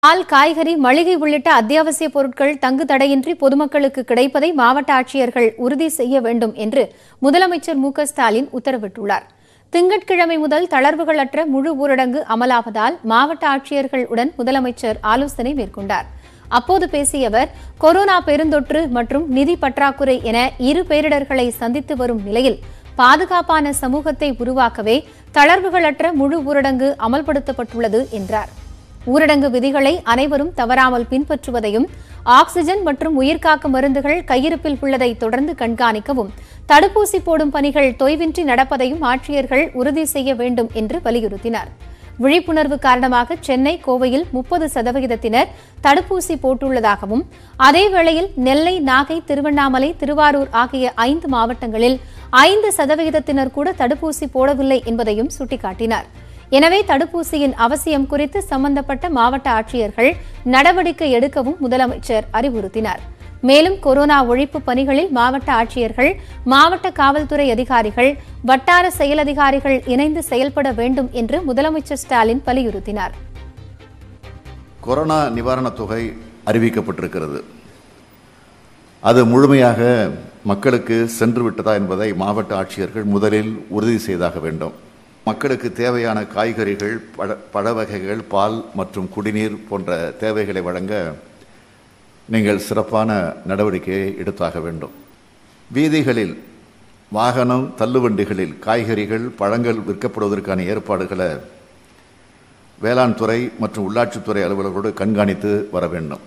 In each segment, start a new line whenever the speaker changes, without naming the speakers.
பால் காய்கறி மளிகை உள்ளிட்ட அத்தியாவசிய பொருட்கள் தங்கு தடையின்றி பொதுமக்களுக்கு கிடைப்பதை மாவட்ட ஆட்சியர்கள் உறுதி செய்ய வேண்டும் என்று முதலமைச்சர் மு க ஸ்டாலின் உத்தரவிட்டுள்ளார் திங்கட்கிழமை முதல் தளர்வுகளற்ற முழு ஊரடங்கு அமலாவதால் மாவட்ட ஆட்சியர்களுடன் முதலமைச்சர் ஆலோசனை மேற்கொண்டார் அப்போது பேசிய அவர் கொரோனா பெருந்தொற்று மற்றும் நிதி பற்றாக்குறை என இரு பேரிடர்களை சந்தித்து வரும் நிலையில் பாதுகாப்பான சமூகத்தை உருவாக்கவே தளர்வுகளற்ற முழு ஊரடங்கு அமல்படுத்தப்பட்டுள்ளது என்றார் ஊரடங்கு விதிகளை அனைவரும் தவறாமல் பின்பற்றுவதையும் ஆக்ஸிஜன் மற்றும் உயிர்காக்க மருந்துகள் கையிருப்பில் உள்ளதை தொடர்ந்து கண்காணிக்கவும் தடுப்பூசி போடும் பணிகள் தொய்வின்றி நடப்பதையும் ஆட்சியர்கள் உறுதி செய்ய வேண்டும் என்று வலியுறுத்தினார் விழிப்புணர்வு காரணமாக சென்னை கோவையில் முப்பது சதவிகிதத்தினர் தடுப்பூசி போட்டுள்ளதாகவும் அதேவேளையில் நெல்லை நாகை திருவண்ணாமலை திருவாரூர் ஆகிய ஐந்து மாவட்டங்களில் ஐந்து சதவிகிதத்தினர் கூட தடுப்பூசி போடவில்லை என்பதையும் சுட்டிக்காட்டினார் எனவே தடுப்பூசியின் அவசியம் குறித்து சம்பந்தப்பட்ட மாவட்ட ஆட்சியர்கள் நடவடிக்கை எடுக்கவும் முதலமைச்சர் அறிவுறுத்தினார் மேலும் கொரோனா ஒழிப்பு பணிகளில் மாவட்ட ஆட்சியர்கள் மாவட்ட காவல்துறை அதிகாரிகள் வட்டார செயல் அதிகாரிகள் இணைந்து செயல்பட வேண்டும் என்று முதலமைச்சர் ஸ்டாலின் வலியுறுத்தினார்
கொரோனா நிவாரணத் தொகை அறிவிக்கப்பட்டிருக்கிறது அது முழுமையாக மக்களுக்கு சென்று விட்டதா என்பதை மாவட்ட ஆட்சியர்கள் முதலில் உறுதி செய்தாக வேண்டும் மக்களுக்கு தேவையான காய்கறிகள் பழ பழ வகைகள் பால் மற்றும் குடிநீர் போன்ற தேவைகளை வழங்க நீங்கள் சிறப்பான நடவடிக்கையை எடுத்தாக வேண்டும் வீதிகளில் வாகனம் தள்ளுவண்டிகளில் காய்கறிகள் பழங்கள் விற்கப்படுவதற்கான ஏற்பாடுகளை வேளாண் துறை மற்றும் உள்ளாட்சித்துறை அலுவலர்களோடு கண்காணித்து வர வேண்டும்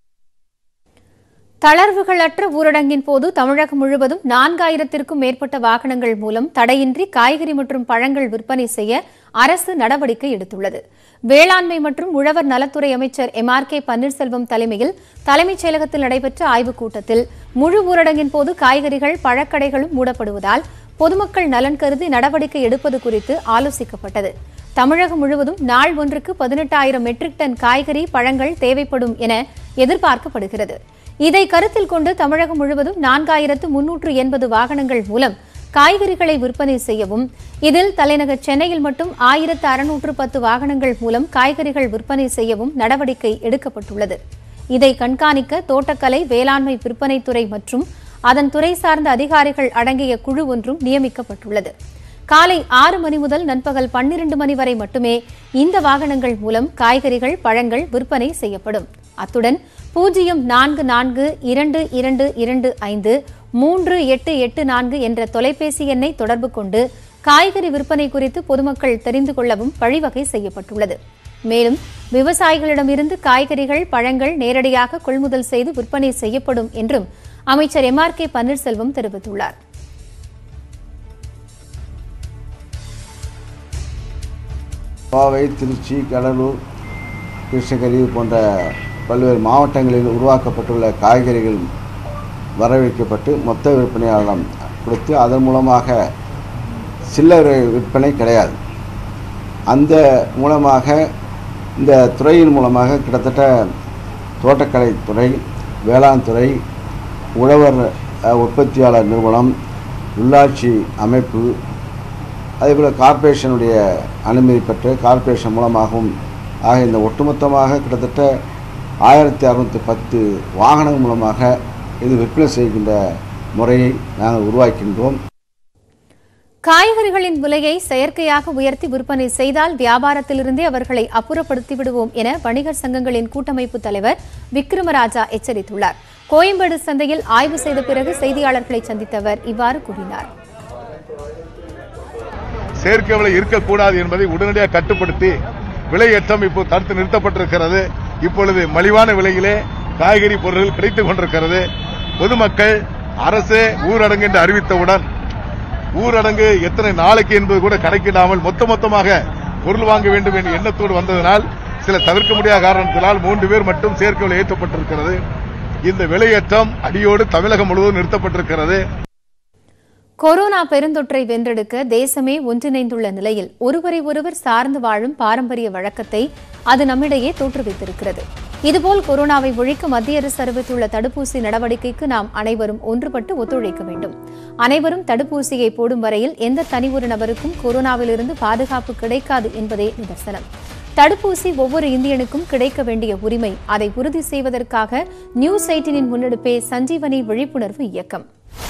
தளர்வுகளற்ற ஊரடங்கின் போது தமிழகம் முழுவதும் நான்காயிரத்திற்கும் மேற்பட்ட வாகனங்கள் மூலம் தடையின்றி காய்கறி மற்றும் பழங்கள் விற்பனை செய்ய அரசு நடவடிக்கை எடுத்துள்ளது வேளாண்மை மற்றும் உழவர் நலத்துறை அமைச்சர் எம் ஆர் கே பன்னீர்செல்வம் தலைமையில் தலைமைச் செயலகத்தில் நடைபெற்ற ஆய்வுக் கூட்டத்தில் முழு ஊரடங்கின் போது காய்கறிகள் பழக்கடைகளும் மூடப்படுவதால் பொதுமக்கள் நலன் கருதி நடவடிக்கை எடுப்பது குறித்து ஆலோசிக்கப்பட்டது தமிழகம் முழுவதும் நாள் ஒன்றுக்கு பதினெட்டாயிரம் மெட்ரிக் டன் காய்கறி பழங்கள் தேவைப்படும் என எதிர்பார்க்கப்படுகிறது இதை கருத்தில் கொண்டு தமிழகம் முழுவதும் நான்காயிரத்து முன்னூற்று எண்பது வாகனங்கள் மூலம் காய்கறிகளை விற்பனை செய்யவும் இதில் தலைநகர் சென்னையில் மட்டும் ஆயிரத்து அறுநூற்று பத்து வாகனங்கள் மூலம் காய்கறிகள் விற்பனை செய்யவும் நடவடிக்கை எடுக்கப்பட்டுள்ளது இதை கண்காணிக்க தோட்டக்கலை வேளாண்மை விற்பனைத்துறை மற்றும் அதன் துறை சார்ந்த அதிகாரிகள் அடங்கிய குழு ஒன்றும் நியமிக்கப்பட்டுள்ளது காலை ஆறு மணி முதல் நண்பகல் பன்னிரண்டு மணி வரை மட்டுமே இந்த வாகனங்கள் மூலம் காய்கறிகள் பழங்கள் விற்பனை செய்யப்படும் அத்துடன் பூஜ்ஜியம் நான்கு நான்கு இரண்டு இரண்டு இரண்டு ஐந்து மூன்று எட்டு எட்டு நான்கு என்ற தொலைபேசி எண்ணை தொடர்பு கொண்டு காய்கறி விற்பனை குறித்து பொதுமக்கள் தெரிந்து கொள்ளவும் வழிவகை செய்யப்பட்டுள்ளது மேலும் விவசாயிகளிடமிருந்து காய்கறிகள் பழங்கள் நேரடியாக கொள்முதல் செய்து விற்பனை செய்யப்படும் என்றும் அமைச்சர் எம் ஆர் கே பன்னீர்செல்வம் தெரிவித்துள்ளார்
கோவை திருச்சி கடலூர் கிருஷ்ணகிரி போன்ற பல்வேறு மாவட்டங்களில் உருவாக்கப்பட்டுள்ள காய்கறிகள் வரவேற்கப்பட்டு மொத்த விற்பனையாளரிடம் கொடுத்து அதன் மூலமாக சில்லறை விற்பனை கிடையாது அந்த மூலமாக இந்த துறையின் மூலமாக கிட்டத்தட்ட தோட்டக்கலை துறை வேளாண் துறை உழவர் அஹ், உற்பத்தியாளர் நிறுவனம் உள்ளாட்சி அமைப்பு அதேபோல் கார்ப்பரேஷனுடைய அனுமதி பெற்று கார்ப்பரேஷன் மூலமாகவும் ஆக இந்த ஒட்டுமொத்தமாக கிட்டத்தட்ட ஆயிரத்தி அறுநூற்றி பத்து வாகனங்கள் மூலமாக இது விற்பனை செய்கின்ற முறையை நாங்கள் உருவாக்கின்றோம்
காய்கறிகளின் விலையை செயற்கையாக உயர்த்தி விற்பனை செய்தால் வியாபாரத்திலிருந்தே அவர்களை அப்புறப்படுத்தி விடுவோம் என வணிகர் சங்கங்களின் கூட்டமைப்பு தலைவர் விக்ரமராஜா எச்சரித்துள்ளார் கோயம்பேடு சந்தையில் ஆய்வு செய்த பிறகு செய்தியாளர்களை சந்தித்த அவர் இவ்வாறு கூறினார்
செயற்கை விலை இருக்கக்கூடாது என்பதை உடனடியாக கட்டுப்படுத்தி விலையேற்றம் இப்போ தடுத்து நிறுத்தப்பட்டிருக்கிறது இப்பொழுது மலிவான விலையிலே காய்கறி பொருட்கள் கிடைத்துக் கொண்டிருக்கிறது பொதுமக்கள் அரசு ஊரடங்கு என்று அறிவித்தவுடன் ஊரடங்கு எத்தனை நாளைக்கு என்பது கூட கணக்கிடாமல் மொத்த மொத்தமாக பொருள் வாங்க வேண்டும் என்ற எண்ணத்தோடு வந்ததனால் சில தவிர்க்க முடியாத காரணத்தினால் மூன்று பேர் மட்டும் சேர்க்கை விலை ஏற்றப்பட்டிருக்கிறது இந்த விலையேற்றம் அடியோடு தமிழகம் முழுவதும் நிறுத்தப்பட்டிருக்கிறது
கொரோனா பெருந்தொற்றை வென்றெடுக்க தேசமே ஒன்றிணைந்துள்ள நிலையில் ஒருவரை ஒருவர் சார்ந்து வாழும் பாரம்பரிய வழக்கத்தை அது நம்மிடையே தோற்றுவித்திருக்கிறது இதுபோல் கொரோனாவை ஒழிக்க மத்திய அரசு அறிவித்துள்ள தடுப்பூசி நடவடிக்கைக்கு நாம் அனைவரும் ஒன்றுபட்டு ஒத்துழைக்க வேண்டும் அனைவரும் தடுப்பூசியை போடும் வரையில் எந்த தனி ஒரு நபருக்கும் கொரோனாவிலிருந்து பாதுகாப்பு கிடைக்காது என்பதே நிதர்சனம் தடுப்பூசி ஒவ்வொரு இந்தியனுக்கும் கிடைக்க வேண்டிய உரிமை அதை உறுதி செய்வதற்காக நியூஸ் எயிட்டினின் முன்னெடுப்பே சஞ்சீவனி விழிப்புணர்வு இயக்கம்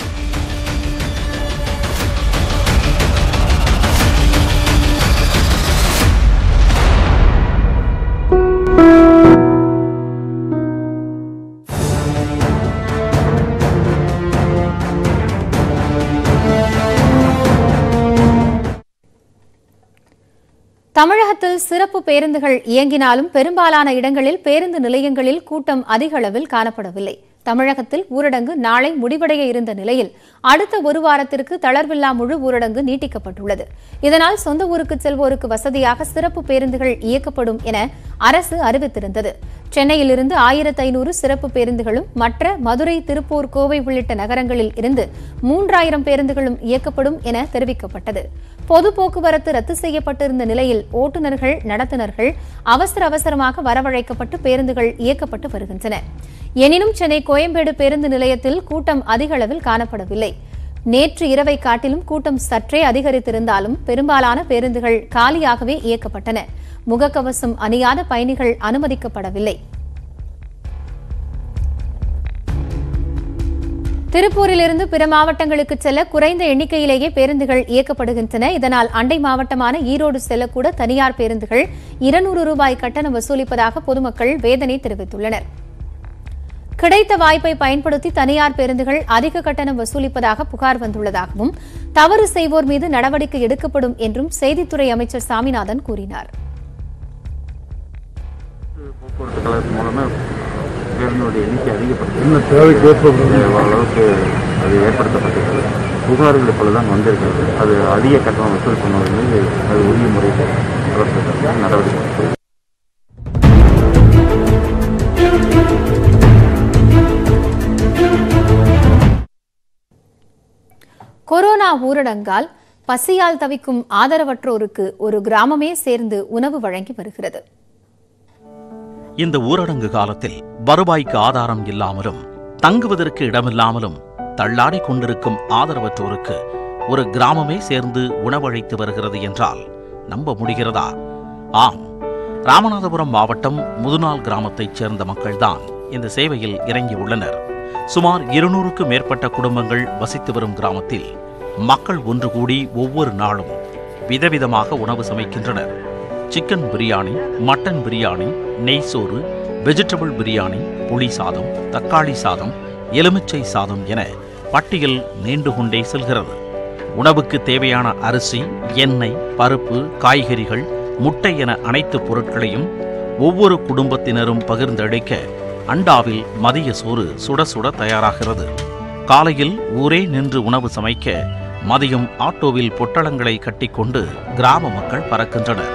தமிழகத்தில் சிறப்பு பேருந்துகள் இயங்கினாலும் பெரும்பாலான இடங்களில் பேருந்து நிலையங்களில் கூட்டம் அதிக அளவில் காணப்படவில்லை தமிழகத்தில் ஊரடங்கு நாளை முடிவடைய இருந்த நிலையில் அடுத்த ஒரு வாரத்திற்கு தளர்வில்லா முழு ஊரடங்கு நீட்டிக்கப்பட்டுள்ளது இதனால் சொந்த ஊருக்கு செல்வோருக்கு வசதியாக சிறப்பு பேருந்துகள் இயக்கப்படும் என அரசு அறிவித்திருந்தது சென்னையிலிருந்து ஆயிரத்து ஐநூறு சிறப்பு பேருந்துகளும் மற்ற மதுரை திருப்பூர் கோவை உள்ளிட்ட நகரங்களில் இருந்து மூன்றாயிரம் பேருந்துகளும் இயக்கப்படும் என தெரிவிக்கப்பட்டது பொது போக்குவரத்து ரத்து செய்யப்பட்டிருந்த நிலையில் ஓட்டுநர்கள் நடத்துனர்கள் அவசர அவசரமாக வரவழைக்கப்பட்டு பேருந்துகள் இயக்கப்பட்டு வருகின்றன எனினும் சென்னை கோயம்பேடு பேருந்து நிலையத்தில் கூட்டம் அதிக அளவில் காணப்படவில்லை நேற்று இரவை காட்டிலும் கூட்டம் சற்றே அதிகரித்திருந்தாலும் பெரும்பாலான பேருந்துகள் காலியாகவே இயக்கப்பட்டன முகக்கவசம் அணியாத பயணிகள் அனுமதிக்கப்படவில்லை திருப்பூரிலிருந்து பிற மாவட்டங்களுக்கு செல்ல குறைந்த எண்ணிக்கையிலேயே பேருந்துகள் இயக்கப்படுகின்றன இதனால் அண்டை மாவட்டமான ஈரோடு செல்லக்கூட தனியார் பேருந்துகள் இருநூறு ரூபாய் கட்டணம் வசூலிப்பதாக பொதுமக்கள் வேதனை தெரிவித்துள்ளனர் கிடைத்த வாய்ப்பை பயன்படுத்தி தனியார் பேருந்துகள் அதிக கட்டணம் வசூலிப்பதாக புகார் வந்துள்ளதாகவும் தவறு செய்வோர் மீது நடவடிக்கை எடுக்கப்படும் என்றும் செய்தித்துறை அமைச்சர் சாமிநாதன் கூறினார்
போக்குவரத்து கழகத்தின் மூலமே பேருந்துடைய எண்ணிக்கை அதிகப்படுத்தி இன்னும் தேவைக்கு ஓரளவுக்கு அது ஏற்படுத்தப்பட்டிருக்கிறது புகார்கள் இப்பொழுதுதான் வந்திருக்கிறது அது அதிக கட்டணம் வசூல் பண்ணுவது மீது அது உரிய முறையில் அரசு நடவடிக்கை எடுக்கும்.
கொரோனா ஊரடங்கால் பசியால் தவிக்கும் ஆதரவற்றோருக்கு ஒரு கிராமமே சேர்ந்து உணவு வழங்கி வருகிறது
இந்த ஊரடங்கு காலத்தில் வருவாய்க்கு ஆதாரம் இல்லாமலும் தங்குவதற்கு இடமில்லாமலும் தள்ளாடி கொண்டிருக்கும் ஆதரவற்றோருக்கு ஒரு கிராமமே சேர்ந்து உணவளித்து வருகிறது என்றால் நம்ப முடிகிறதா ஆம் ராமநாதபுரம் மாவட்டம் முதுநாள் கிராமத்தைச் சேர்ந்த மக்கள்தான் இந்த சேவையில் இறங்கியுள்ளனர் சுமார் இருநூறுக்கும் மேற்பட்ட குடும்பங்கள் வசித்து வரும் கிராமத்தில் மக்கள் ஒன்று கூடி ஒவ்வொரு நாளும் விதவிதமாக உணவு சமைக்கின்றனர் சிக்கன் பிரியாணி மட்டன் பிரியாணி நெய் சோறு வெஜிடபிள் பிரியாணி புளி சாதம் தக்காளி சாதம் எலுமிச்சை சாதம் என பட்டியல் நீண்டு கொண்டே செல்கிறது உணவுக்கு தேவையான அரிசி எண்ணெய் பருப்பு காய்கறிகள் முட்டை என அனைத்து பொருட்களையும் ஒவ்வொரு குடும்பத்தினரும் பகிர்ந்தளிக்க அண்டாவில் மதிய சோறு சுட சுட தயாராகிறது காலையில் ஊரே நின்று உணவு சமைக்க மதியம் ஆட்டோவில் பொட்டலங்களை கட்டிக்கொண்டு கிராம மக்கள் பறக்கின்றனர்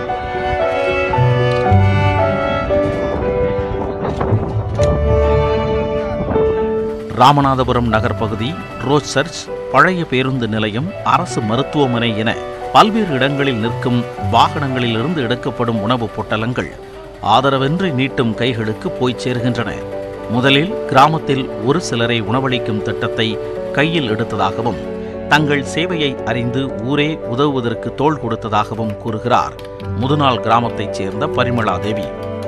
ராமநாதபுரம் நகர் பகுதி ரோஸ் சர்ச் பழைய பேருந்து நிலையம் அரசு மருத்துவமனை என பல்வேறு இடங்களில் நிற்கும் வாகனங்களிலிருந்து எடுக்கப்படும் உணவுப் பொட்டலங்கள் ஆதரவின்றி நீட்டும் கைகளுக்கு போய் சேர்கின்றன முதலில் கிராமத்தில் ஒரு சிலரை உணவளிக்கும் திட்டத்தை கையில் எடுத்ததாகவும் தங்கள் சேவையை அறிந்து ஊரே உதவுவதற்கு தோள் கொடுத்ததாகவும் கூறுகிறார் முதுநாள் கிராமத்தைச் சேர்ந்த பரிமளா தேவி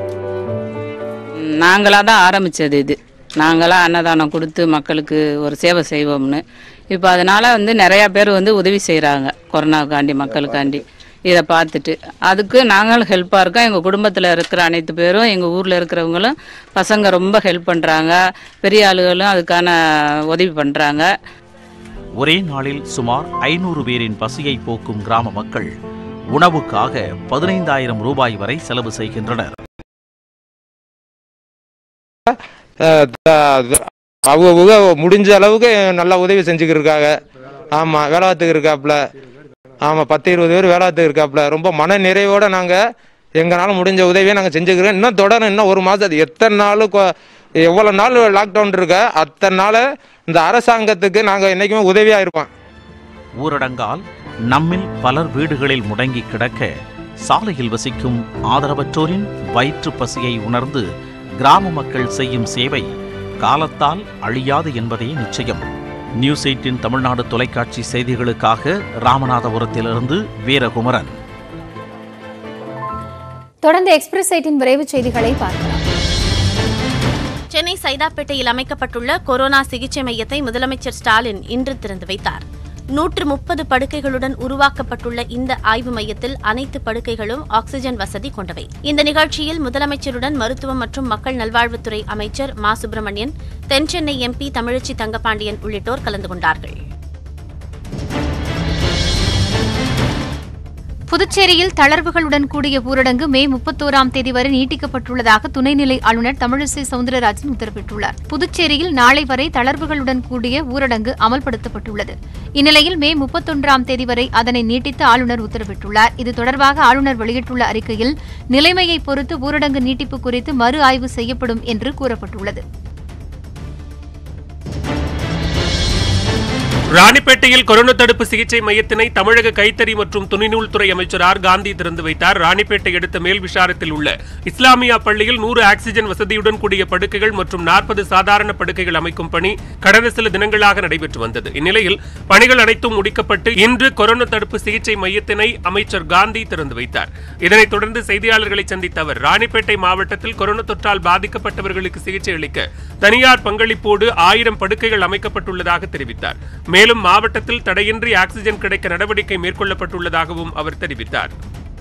நாங்களாக தான் ஆரம்பித்தது இது நாங்களாக அன்னதானம் கொடுத்து மக்களுக்கு ஒரு சேவை செய்வோம்னு இப்போ அதனால் வந்து நிறையா பேர் வந்து உதவி செய்கிறாங்க கொரோனாவுக்காண்டி மக்களுக்காண்டி இதை பார்த்துட்டு அதுக்கு நாங்களும் ஹெல்ப்பாக இருக்கோம் எங்கள் குடும்பத்தில் இருக்கிற அனைத்து பேரும் எங்கள் ஊரில் இருக்கிறவங்களும் பசங்க ரொம்ப ஹெல்ப் பண்ணுறாங்க பெரிய ஆளுகளும் அதுக்கான உதவி பண்ணுறாங்க
ஒரே நாளில் சுமார் ஐநூறு பேரின் பசியை போக்கும் கிராம மக்கள் உணவுக்காக பதினைந்தாயிரம் ரூபாய் வரை செலவு செய்கின்றனர்
அவங்க முடிஞ்ச அளவுக்கு நல்லா உதவி செஞ்சுக்கிருக்காங்க ஆமாம் வேளாத்துக்கு இருக்காப்புல ஆமாம் பத்து இருபது பேர் வேளாத்துக்கு இருக்காப்புல ரொம்ப மன நிறைவோட நாங்கள் எங்களால் முடிஞ்ச உதவியை நாங்கள் செஞ்சுக்கிறோம் இன்னும் தொடரும் இன்னும் ஒரு மாதம் அது எத்தனை நாள் கொ- எவ்வளோ நாள் லாக்டவுன் இருக்க அத்தனை நாள் இந்த அரசாங்கத்துக்கு நாங்கள் என்றைக்குமே உதவியாக இருப்போம்
ஊரடங்கால் நம்மில் பலர் வீடுகளில் முடங்கி கிடக்க சாலையில் வசிக்கும் ஆதரவற்றோரின் வயிற்று பசியை உணர்ந்து கிராம மக்கள் செய்யும் சேவை காலத்தால் அழியாது என்பதே நிச்சயம் நியூஸ் எயிட்டின் தமிழ்நாடு தொலைக்காட்சி செய்திகளுக்காக ராமநாதபுரத்திலிருந்து வீரகுமரன்
தொடர்ந்து எக்ஸ்பிரஸ் எயிட்டின் விரைவுச் செய்திகளை பார்க்கலாம்
சென்னை சைதாப்பேட்டையில் அமைக்கப்பட்டுள்ள கொரோனா சிகிச்சை மையத்தை முதலமைச்சர் ஸ்டாலின் இன்று திறந்து வைத்தார் நூற்று முப்பது படுக்கைகளுடன் உருவாக்கப்பட்டுள்ள இந்த ஆய்வு மையத்தில் அனைத்து படுக்கைகளும் ஆக்ஸிஜன் வசதி கொண்டவை இந்த நிகழ்ச்சியில் முதலமைச்சருடன் மருத்துவம் மற்றும் மக்கள் நல்வாழ்வுத்துறை அமைச்சர் மா சுப்பிரமணியன் தென்சென்னை எம்பி தமிழச்சி தங்கபாண்டியன் உள்ளிட்டோர் கலந்து கொண்டார்கள்
புதுச்சேரியில் தளர்வுகளுடன் கூடிய ஊரடங்கு மே முப்பத்தோராம் தேதி வரை நீட்டிக்கப்பட்டுள்ளதாக துணைநிலை ஆளுநர் தமிழிசை சவுந்தரராஜன் உத்தரவிட்டுள்ளார் புதுச்சேரியில் நாளை வரை தளர்வுகளுடன் கூடிய ஊரடங்கு அமல்படுத்தப்பட்டுள்ளது இந்நிலையில் மே முப்பத்தொன்றாம் தேதி வரை அதனை நீட்டித்து ஆளுநர் உத்தரவிட்டுள்ளார் இது தொடர்பாக ஆளுநர் வெளியிட்டுள்ள அறிக்கையில் நிலைமையை பொறுத்து ஊரடங்கு நீட்டிப்பு குறித்து மறு ஆய்வு செய்யப்படும் என்று கூறப்பட்டுள்ளது
ராணிப்பேட்டையில் கொரோனா தடுப்பு சிகிச்சை மையத்தினை தமிழக கைத்தறி மற்றும் துணிநூல் துறை அமைச்சர் ஆர் காந்தி திறந்து வைத்தார் ராணிப்பேட்டை அடுத்த மேல் விஷாரத்தில் உள்ள இஸ்லாமியா பள்ளியில் நூறு ஆக்ஸிஜன் வசதியுடன் கூடிய படுக்கைகள் மற்றும் நாற்பது சாதாரண படுக்கைகள் அமைக்கும் பணி கடந்த சில தினங்களாக நடைபெற்று வந்தது இந்நிலையில் பணிகள் அனைத்தும் முடிக்கப்பட்டு இன்று கொரோனா தடுப்பு சிகிச்சை மையத்தினை அமைச்சர் காந்தி திறந்து வைத்தார் இதனைத் தொடர்ந்து செய்தியாளர்களை சந்தித்த அவர் ராணிப்பேட்டை மாவட்டத்தில் கொரோனா தொற்றால் பாதிக்கப்பட்டவர்களுக்கு சிகிச்சை அளிக்க தனியார் பங்களிப்போடு ஆயிரம் படுக்கைகள் அமைக்கப்பட்டுள்ளதாக தெரிவித்தார் மேலும் மாவட்டத்தில் தடையின்றி ஆக்ஸிஜன் கிடைக்க நடவடிக்கை மேற்கொள்ளப்பட்டுள்ளதாகவும் அவர் தெரிவித்தார்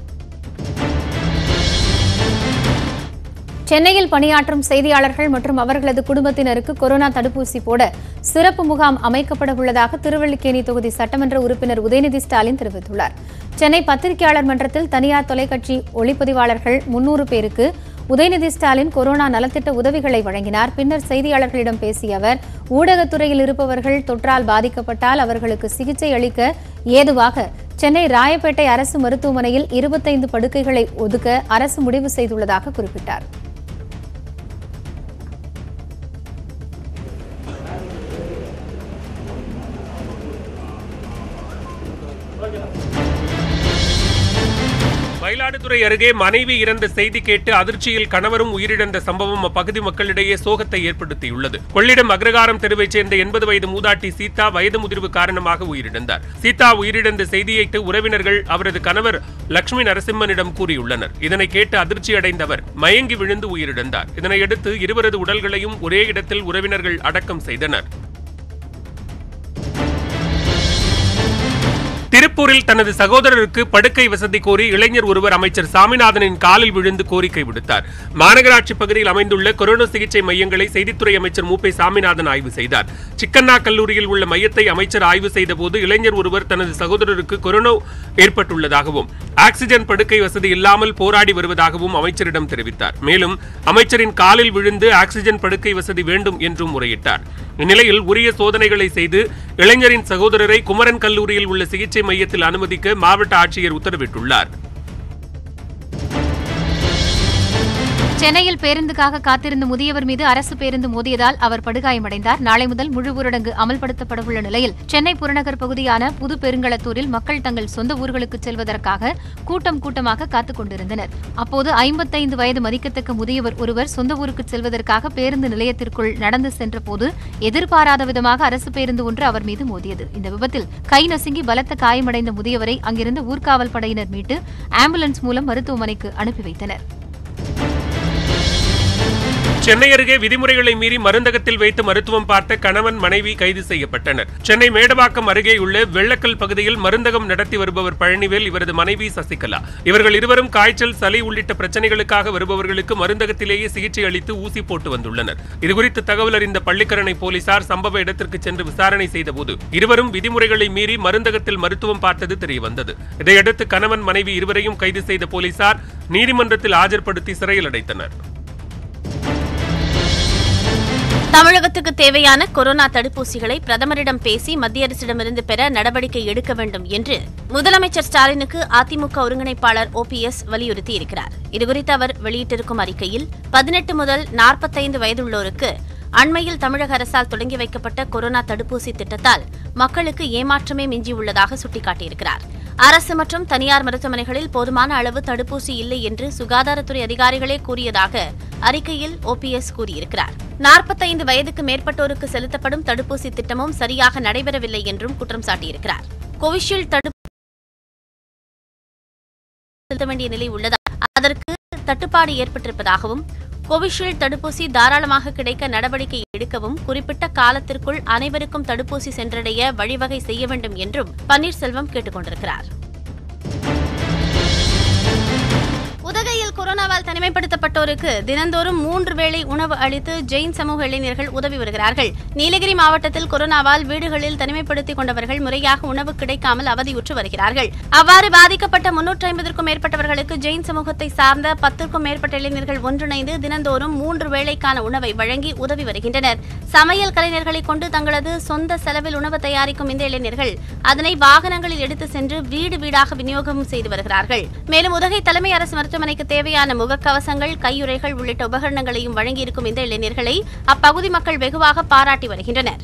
சென்னையில் பணியாற்றும் செய்தியாளர்கள் மற்றும் அவர்களது குடும்பத்தினருக்கு கொரோனா தடுப்பூசி போட சிறப்பு முகாம் அமைக்கப்பட உள்ளதாக திருவல்லிக்கேணி தொகுதி சட்டமன்ற உறுப்பினர் உதயநிதி ஸ்டாலின் தெரிவித்துள்ளார் சென்னை பத்திரிகையாளர் மன்றத்தில் தனியார் தொலைக்காட்சி ஒளிப்பதிவாளர்கள் முன்னூறு பேருக்கு உதயநிதி ஸ்டாலின் கொரோனா நலத்திட்ட உதவிகளை வழங்கினார் பின்னர் செய்தியாளர்களிடம் பேசிய அவர் ஊடகத்துறையில் இருப்பவர்கள் தொற்றால் பாதிக்கப்பட்டால் அவர்களுக்கு சிகிச்சை அளிக்க ஏதுவாக சென்னை ராயப்பேட்டை அரசு மருத்துவமனையில் இருபத்தைந்து படுக்கைகளை ஒதுக்க அரசு முடிவு செய்துள்ளதாக குறிப்பிட்டார்
மயிலாடுதுறை அருகே மனைவி இறந்த செய்தி கேட்டு அதிர்ச்சியில் கணவரும் உயிரிழந்த சம்பவம் அப்பகுதி மக்களிடையே சோகத்தை ஏற்படுத்தியுள்ளது கொள்ளிடம் அக்ரகாரம் தெருவைச் சேர்ந்த எண்பது வயது மூதாட்டி சீதா வயது முதிர்வு காரணமாக உயிரிழந்தார் சீதா உயிரிழந்த செய்தியைட்டு உறவினர்கள் அவரது கணவர் லட்சுமி நரசிம்மனிடம் கூறியுள்ளனர் இதனை கேட்டு அதிர்ச்சி அடைந்தவர் மயங்கி விழுந்து உயிரிழந்தார் இதனையடுத்து இருவரது உடல்களையும் ஒரே இடத்தில் உறவினர்கள் அடக்கம் செய்தனர் திருப்பூரில் தனது சகோதரருக்கு படுக்கை வசதி கோரி இளைஞர் ஒருவர் அமைச்சர் சாமிநாதனின் காலில் விழுந்து கோரிக்கை விடுத்தார் மாநகராட்சி பகுதியில் அமைந்துள்ள கொரோனா சிகிச்சை மையங்களை செய்தித்துறை அமைச்சர் மு பே சாமிநாதன் ஆய்வு செய்தார் சிக்கண்ணா கல்லூரியில் உள்ள மையத்தை அமைச்சர் ஆய்வு செய்தபோது இளைஞர் ஒருவர் தனது சகோதரருக்கு கொரோனா ஏற்பட்டுள்ளதாகவும் ஆக்ஸிஜன் படுக்கை வசதி இல்லாமல் போராடி வருவதாகவும் அமைச்சரிடம் தெரிவித்தார் மேலும் அமைச்சரின் காலில் விழுந்து ஆக்ஸிஜன் படுக்கை வசதி வேண்டும் என்றும் முறையிட்டார் இந்நிலையில் உரிய சோதனைகளை செய்து இளைஞரின் சகோதரரை குமரன் கல்லூரியில் உள்ள சிகிச்சை மையத்தில் அனுமதிக்க மாவட்ட ஆட்சியர் உத்தரவிட்டுள்ளார்
சென்னையில் பேருந்துக்காக காத்திருந்த முதியவர் மீது அரசு பேருந்து மோதியதால் அவர் படுகாயமடைந்தார் நாளை முதல் முழு ஊரடங்கு அமல்படுத்தப்படவுள்ள நிலையில் சென்னை புறநகர் பகுதியான புது பெருங்களத்தூரில் மக்கள் தங்கள் சொந்த ஊர்களுக்கு செல்வதற்காக கூட்டம் கூட்டமாக காத்துக் கொண்டிருந்தனர் அப்போது ஐம்பத்தைந்து வயது மதிக்கத்தக்க முதியவர் ஒருவர் சொந்த ஊருக்கு செல்வதற்காக பேருந்து நிலையத்திற்குள் நடந்து சென்றபோது எதிர்பாராத விதமாக அரசு பேருந்து ஒன்று அவர் மீது மோதியது இந்த விபத்தில் கை நசுங்கி பலத்த காயமடைந்த முதியவரை அங்கிருந்த ஊர்காவல் படையினர் மீட்டு ஆம்புலன்ஸ் மூலம் மருத்துவமனைக்கு அனுப்பி வைத்தனர்
சென்னை அருகே விதிமுறைகளை மீறி மருந்தகத்தில் வைத்து மருத்துவம் பார்த்த கணவன் மனைவி கைது செய்யப்பட்டனர் சென்னை மேடவாக்கம் அருகே உள்ள வெள்ளக்கல் பகுதியில் மருந்தகம் நடத்தி வருபவர் பழனிவேல் இவரது மனைவி சசிகலா இவர்கள் இருவரும் காய்ச்சல் சளி உள்ளிட்ட பிரச்சனைகளுக்காக வருபவர்களுக்கு மருந்தகத்திலேயே சிகிச்சை அளித்து ஊசி போட்டு வந்துள்ளனர் இதுகுறித்து தகவல் அறிந்த பள்ளிக்கரணை போலீசார் சம்பவ இடத்திற்கு சென்று விசாரணை செய்தபோது இருவரும் விதிமுறைகளை மீறி மருந்தகத்தில் மருத்துவம் பார்த்தது தெரியவந்தது இதையடுத்து கணவன் மனைவி இருவரையும் கைது செய்த போலீசார் நீதிமன்றத்தில் ஆஜர்படுத்தி சிறையில் அடைத்தனர்
தமிழகத்துக்கு தேவையான கொரோனா தடுப்பூசிகளை பிரதமரிடம் பேசி மத்திய அரசிடமிருந்து பெற நடவடிக்கை எடுக்க வேண்டும் என்று முதலமைச்சர் ஸ்டாலினுக்கு அதிமுக ஒருங்கிணைப்பாளர் ஓபிஎஸ் வலியுறுத்தியிருக்கிறார் இதுகுறித்து அவர் வெளியிட்டிருக்கும் அறிக்கையில் பதினெட்டு முதல் நாற்பத்தைந்து வயதுள்ளோருக்கு அண்மையில் தமிழக அரசால் தொடங்கி வைக்கப்பட்ட கொரோனா தடுப்பூசி திட்டத்தால் மக்களுக்கு ஏமாற்றமே மிஞ்சியுள்ளதாக சுட்டிக்காட்டியிருக்கிறார் அரசு மற்றும் தனியார் மருத்துவமனைகளில் போதுமான அளவு தடுப்பூசி இல்லை என்று சுகாதாரத்துறை அதிகாரிகளே கூறியதாக அறிக்கையில் ஓபிஎஸ் கூறியிருக்கிறார் நாற்பத்தைந்து வயதுக்கு மேற்பட்டோருக்கு செலுத்தப்படும் தடுப்பூசி திட்டமும் சரியாக நடைபெறவில்லை என்றும் குற்றம் சாட்டியிருக்கிறார் கோவிஷீல்டு தடுப்பு செலுத்த வேண்டிய நிலை உள்ளதா அதற்கு பின்னர் தட்டுப்பாடு ஏற்பட்டிருப்பதாகவும் கோவிஷீல்டு தடுப்பூசி தாராளமாக கிடைக்க நடவடிக்கை எடுக்கவும் குறிப்பிட்ட காலத்திற்குள் அனைவருக்கும் தடுப்பூசி சென்றடைய வழிவகை செய்ய வேண்டும் என்றும் பன்னீர்செல்வம் கேட்டுக் கொண்டிருக்கிறார் உதகையில் கொரோனாவால் தனிமைப்படுத்தப்பட்டோருக்கு தினந்தோறும் மூன்று வேளை உணவு அளித்து ஜெயின் சமூக இளைஞர்கள் உதவி வருகிறார்கள் நீலகிரி மாவட்டத்தில் கொரோனாவால் வீடுகளில் தனிமைப்படுத்திக் கொண்டவர்கள் முறையாக உணவு கிடைக்காமல் அவதியுற்று வருகிறார்கள் அவ்வாறு பாதிக்கப்பட்ட முன்னூற்றி ஐம்பதற்கும் மேற்பட்டவர்களுக்கு ஜெயின் சமூகத்தை சார்ந்த பத்திற்கும் மேற்பட்ட இளைஞர்கள் ஒன்றிணைந்து தினந்தோறும் மூன்று வேளைக்கான உணவை வழங்கி உதவி வருகின்றனர் சமையல் கலைஞர்களை கொண்டு தங்களது சொந்த செலவில் உணவு தயாரிக்கும் இந்த இளைஞர்கள் அதனை வாகனங்களில் எடுத்து சென்று வீடு வீடாக விநியோகம் செய்து வருகிறார்கள் மேலும் உதகை தலைமை அரசு மருத்துவமனைக்கு தேவையான முகக்கவசங்கள் கையுறைகள் உள்ளிட்ட உபகரணங்களையும் வழங்கியிருக்கும் இந்த இளைஞர்களை அப்பகுதி மக்கள் வெகுவாக பாராட்டி வருகின்றனர்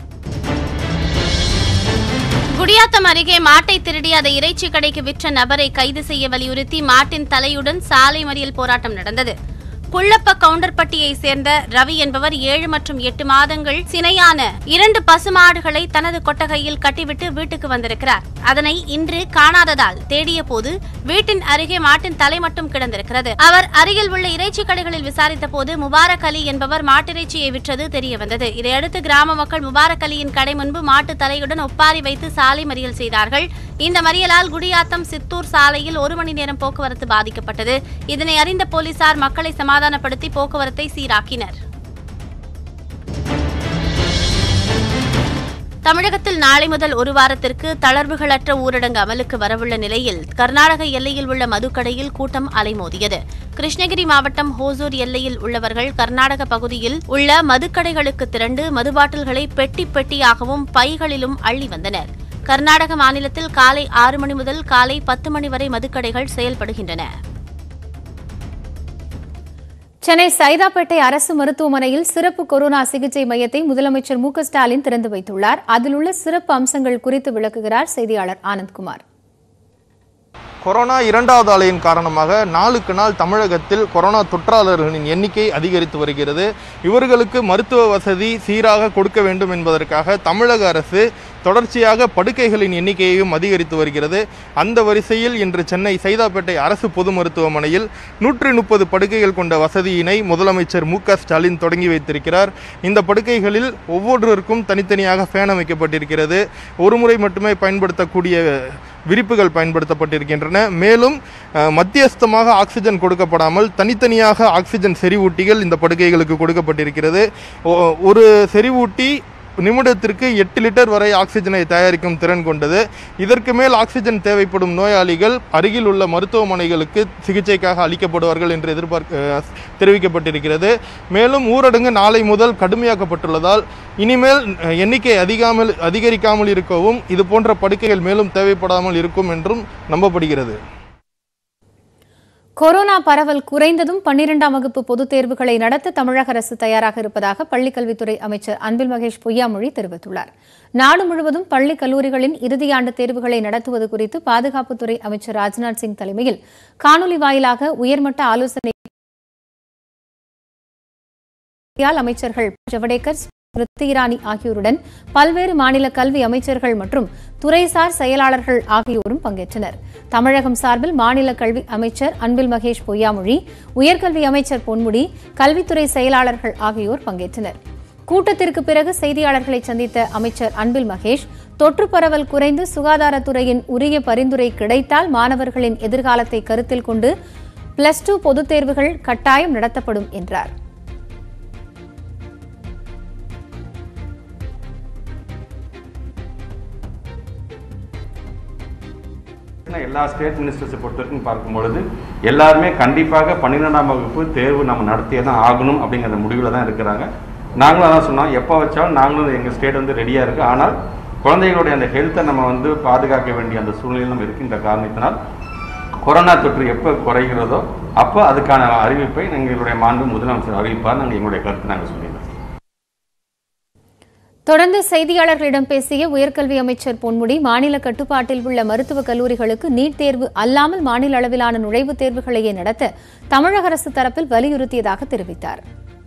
குடியாத்தம் அருகே மாட்டை திருடி அதை இறைச்சி கடைக்கு விற்ற நபரை கைது செய்ய வலியுறுத்தி மாட்டின் தலையுடன் சாலை மறியல் போராட்டம் நடந்தது புள்ளப்ப கவுண்டர்பட்டியை சேர்ந்த ரவி என்பவர் ஏழு மற்றும் எட்டு மாதங்கள் சினையான இரண்டு பசுமாடுகளை தனது கொட்டகையில் கட்டிவிட்டு வீட்டுக்கு வந்திருக்கிறார் அதனை இன்று காணாததால் தேடிய போது வீட்டின் அருகே மாட்டின் தலை மட்டும் கிடந்திருக்கிறது அவர் அருகில் உள்ள இறைச்சி கடைகளில் விசாரித்த போது முபாரக் அலி என்பவர் மாட்டிறைச்சியை விற்றது தெரிய வந்தது இதையடுத்து கிராம மக்கள் முபாரக் அலியின் கடை முன்பு மாட்டு தலையுடன் ஒப்பாரி வைத்து சாலை மறியல் செய்தார்கள் இந்த மறியலால் குடியாத்தம் சித்தூர் சாலையில் ஒரு மணி நேரம் போக்குவரத்து பாதிக்கப்பட்டது இதனை அறிந்த போலீசார் மக்களை சமாதானப்படுத்தி போக்குவரத்தை சீராக்கினர் தமிழகத்தில் நாளை முதல் ஒரு வாரத்திற்கு தளர்வுகளற்ற ஊரடங்கு அமலுக்கு வரவுள்ள நிலையில் கர்நாடக எல்லையில் உள்ள மதுக்கடையில் கூட்டம் அலைமோதியது கிருஷ்ணகிரி மாவட்டம் ஹோசூர் எல்லையில் உள்ளவர்கள் கர்நாடக பகுதியில் உள்ள மதுக்கடைகளுக்கு திரண்டு மது பாட்டில்களை பெட்டி பெட்டியாகவும் பைகளிலும் அள்ளி வந்தனர் கர்நாடக மாநிலத்தில் காலை ஆறு மணி முதல் காலை பத்து மணி வரை மதுக்கடைகள் செயல்படுகின்றன
சென்னை சைதாப்பேட்டை அரசு மருத்துவமனையில் சிறப்பு கொரோனா சிகிச்சை மையத்தை முதலமைச்சர் மு க ஸ்டாலின் திறந்து வைத்துள்ளார் அதில் உள்ள சிறப்பு அம்சங்கள் குறித்து விளக்குகிறார் செய்தியாளர் ஆனந்த்குமார்
கொரோனா இரண்டாவது அலையின் காரணமாக நாளுக்கு நாள் தமிழகத்தில் கொரோனா தொற்றாளர்களின் எண்ணிக்கை அதிகரித்து வருகிறது இவர்களுக்கு மருத்துவ வசதி சீராக கொடுக்க வேண்டும் என்பதற்காக தமிழக அரசு தொடர்ச்சியாக படுக்கைகளின் எண்ணிக்கையையும் அதிகரித்து வருகிறது அந்த வரிசையில் இன்று சென்னை சைதாப்பேட்டை அரசு பொது மருத்துவமனையில் நூற்றி முப்பது படுக்கைகள் கொண்ட வசதியினை முதலமைச்சர் மு க ஸ்டாலின் தொடங்கி வைத்திருக்கிறார் இந்த படுக்கைகளில் ஒவ்வொருவருக்கும் தனித்தனியாக ஃபேன் அமைக்கப்பட்டிருக்கிறது ஒரு முறை மட்டுமே பயன்படுத்தக்கூடிய விரிப்புகள் பயன்படுத்தப்பட்டிருக்கின்றன மேலும் அஹ், மத்தியஸ்தமாக ஆக்சிஜன் கொடுக்கப்படாமல் தனித்தனியாக ஆக்சிஜன் செறிவூட்டிகள் இந்த படுக்கைகளுக்கு கொடுக்கப்பட்டிருக்கிறது ஒ- ஒரு செறிவூட்டி நிமிடத்திற்கு எட்டு லிட்டர் வரை ஆக்சிஜனை தயாரிக்கும் திறன் கொண்டது இதற்கு மேல் ஆக்சிஜன் தேவைப்படும் நோயாளிகள் அருகில் உள்ள மருத்துவமனைகளுக்கு சிகிச்சைக்காக அளிக்கப்படுவார்கள் என்று எதிர்பார்க்க அஹ், தெரிவிக்கப்பட்டிருக்கிறது மேலும் ஊரடங்கு நாளை முதல் கடுமையாக்கப்பட்டுள்ளதால் இனிமேல் அஹ், எண்ணிக்கை அதிகாமல் அதிகரிக்காமல் இருக்கவும் இது போன்ற படுக்கைகள் மேலும் தேவைப்படாமல் இருக்கும் என்றும் நம்பப்படுகிறது
கொரோனா பரவல் குறைந்ததும் பன்னிரெண்டாம் வகுப்பு பொதுத் தேர்வுகளை நடத்த தமிழக அரசு தயாராக இருப்பதாக பள்ளிக்கல்வித்துறை அமைச்சர் அன்பில் மகேஷ் பொய்யாமொழி தெரிவித்துள்ளார் நாடு முழுவதும் பள்ளி கல்லூரிகளின் இறுதியாண்டு தேர்வுகளை நடத்துவது குறித்து பாதுகாப்புத்துறை அமைச்சர் ராஜ்நாத் சிங் தலைமையில் காணொலி வாயிலாக உயர்மட்ட ஆலோசனை அமைச்சர்கள் ஜவடேகர் ஸ்மிருதி இரானி ஆகியோருடன் பல்வேறு மாநில கல்வி அமைச்சர்கள் மற்றும் துறைசார் செயலாளர்கள் ஆகியோரும் பங்கேற்றனர் தமிழகம் சார்பில் மாநில கல்வி அமைச்சர் அன்பில் மகேஷ் பொய்யாமொழி உயர்கல்வி அமைச்சர் பொன்முடி கல்வித்துறை செயலாளர்கள் ஆகியோர் பங்கேற்றனர் கூட்டத்திற்கு பிறகு செய்தியாளர்களை சந்தித்த அமைச்சர் அன்பில் மகேஷ் தொற்று பரவல் குறைந்து சுகாதாரத்துறையின் உரிய பரிந்துரை கிடைத்தால் மாணவர்களின் எதிர்காலத்தை கருத்தில் கொண்டு பிளஸ் டூ பொதுத் தேர்வுகள் கட்டாயம் நடத்தப்படும் என்றார்
எல்லா ஸ்டேட் மினிஸ்டர்ஸை பொறுத்த வரைக்கும் பார்க்கும் பொழுது எல்லாருமே கண்டிப்பாக பன்னிரெண்டாம் வகுப்பு தேர்வு நம்ம நடத்தியே தான் ஆகணும் அப்படிங்கிற முடிவில் தான் இருக்கிறாங்க நாங்களும் அதான் சொன்னோம் எப்போ வச்சாலும் நாங்களும் எங்கள் ஸ்டேட் வந்து ரெடியாக இருக்குது ஆனால் குழந்தைகளுடைய அந்த ஹெல்த்தை நம்ம வந்து பாதுகாக்க வேண்டிய அந்த சூழ்நிலையில் நம்ம இருக்கின்ற காரணத்தினால் கொரோனா தொற்று எப்போ குறைகிறதோ அப்போ அதுக்கான அறிவிப்பை எங்களுடைய மாண்பு முதலமைச்சர் அறிவிப்பார் நாங்கள் எங்களுடைய கருத்தை நாங்கள் சொல்லியிருந்தோம்
தொடர்ந்து செய்தியாளர்களிடம் பேசிய உயர்கல்வி அமைச்சர் பொன்முடி மாநில கட்டுப்பாட்டில் உள்ள மருத்துவக் கல்லூரிகளுக்கு நீட் தேர்வு அல்லாமல் மாநில அளவிலான நுழைவுத் தேர்வுகளையே நடத்த தமிழக அரசு தரப்பில் வலியுறுத்தியதாக தெரிவித்தார்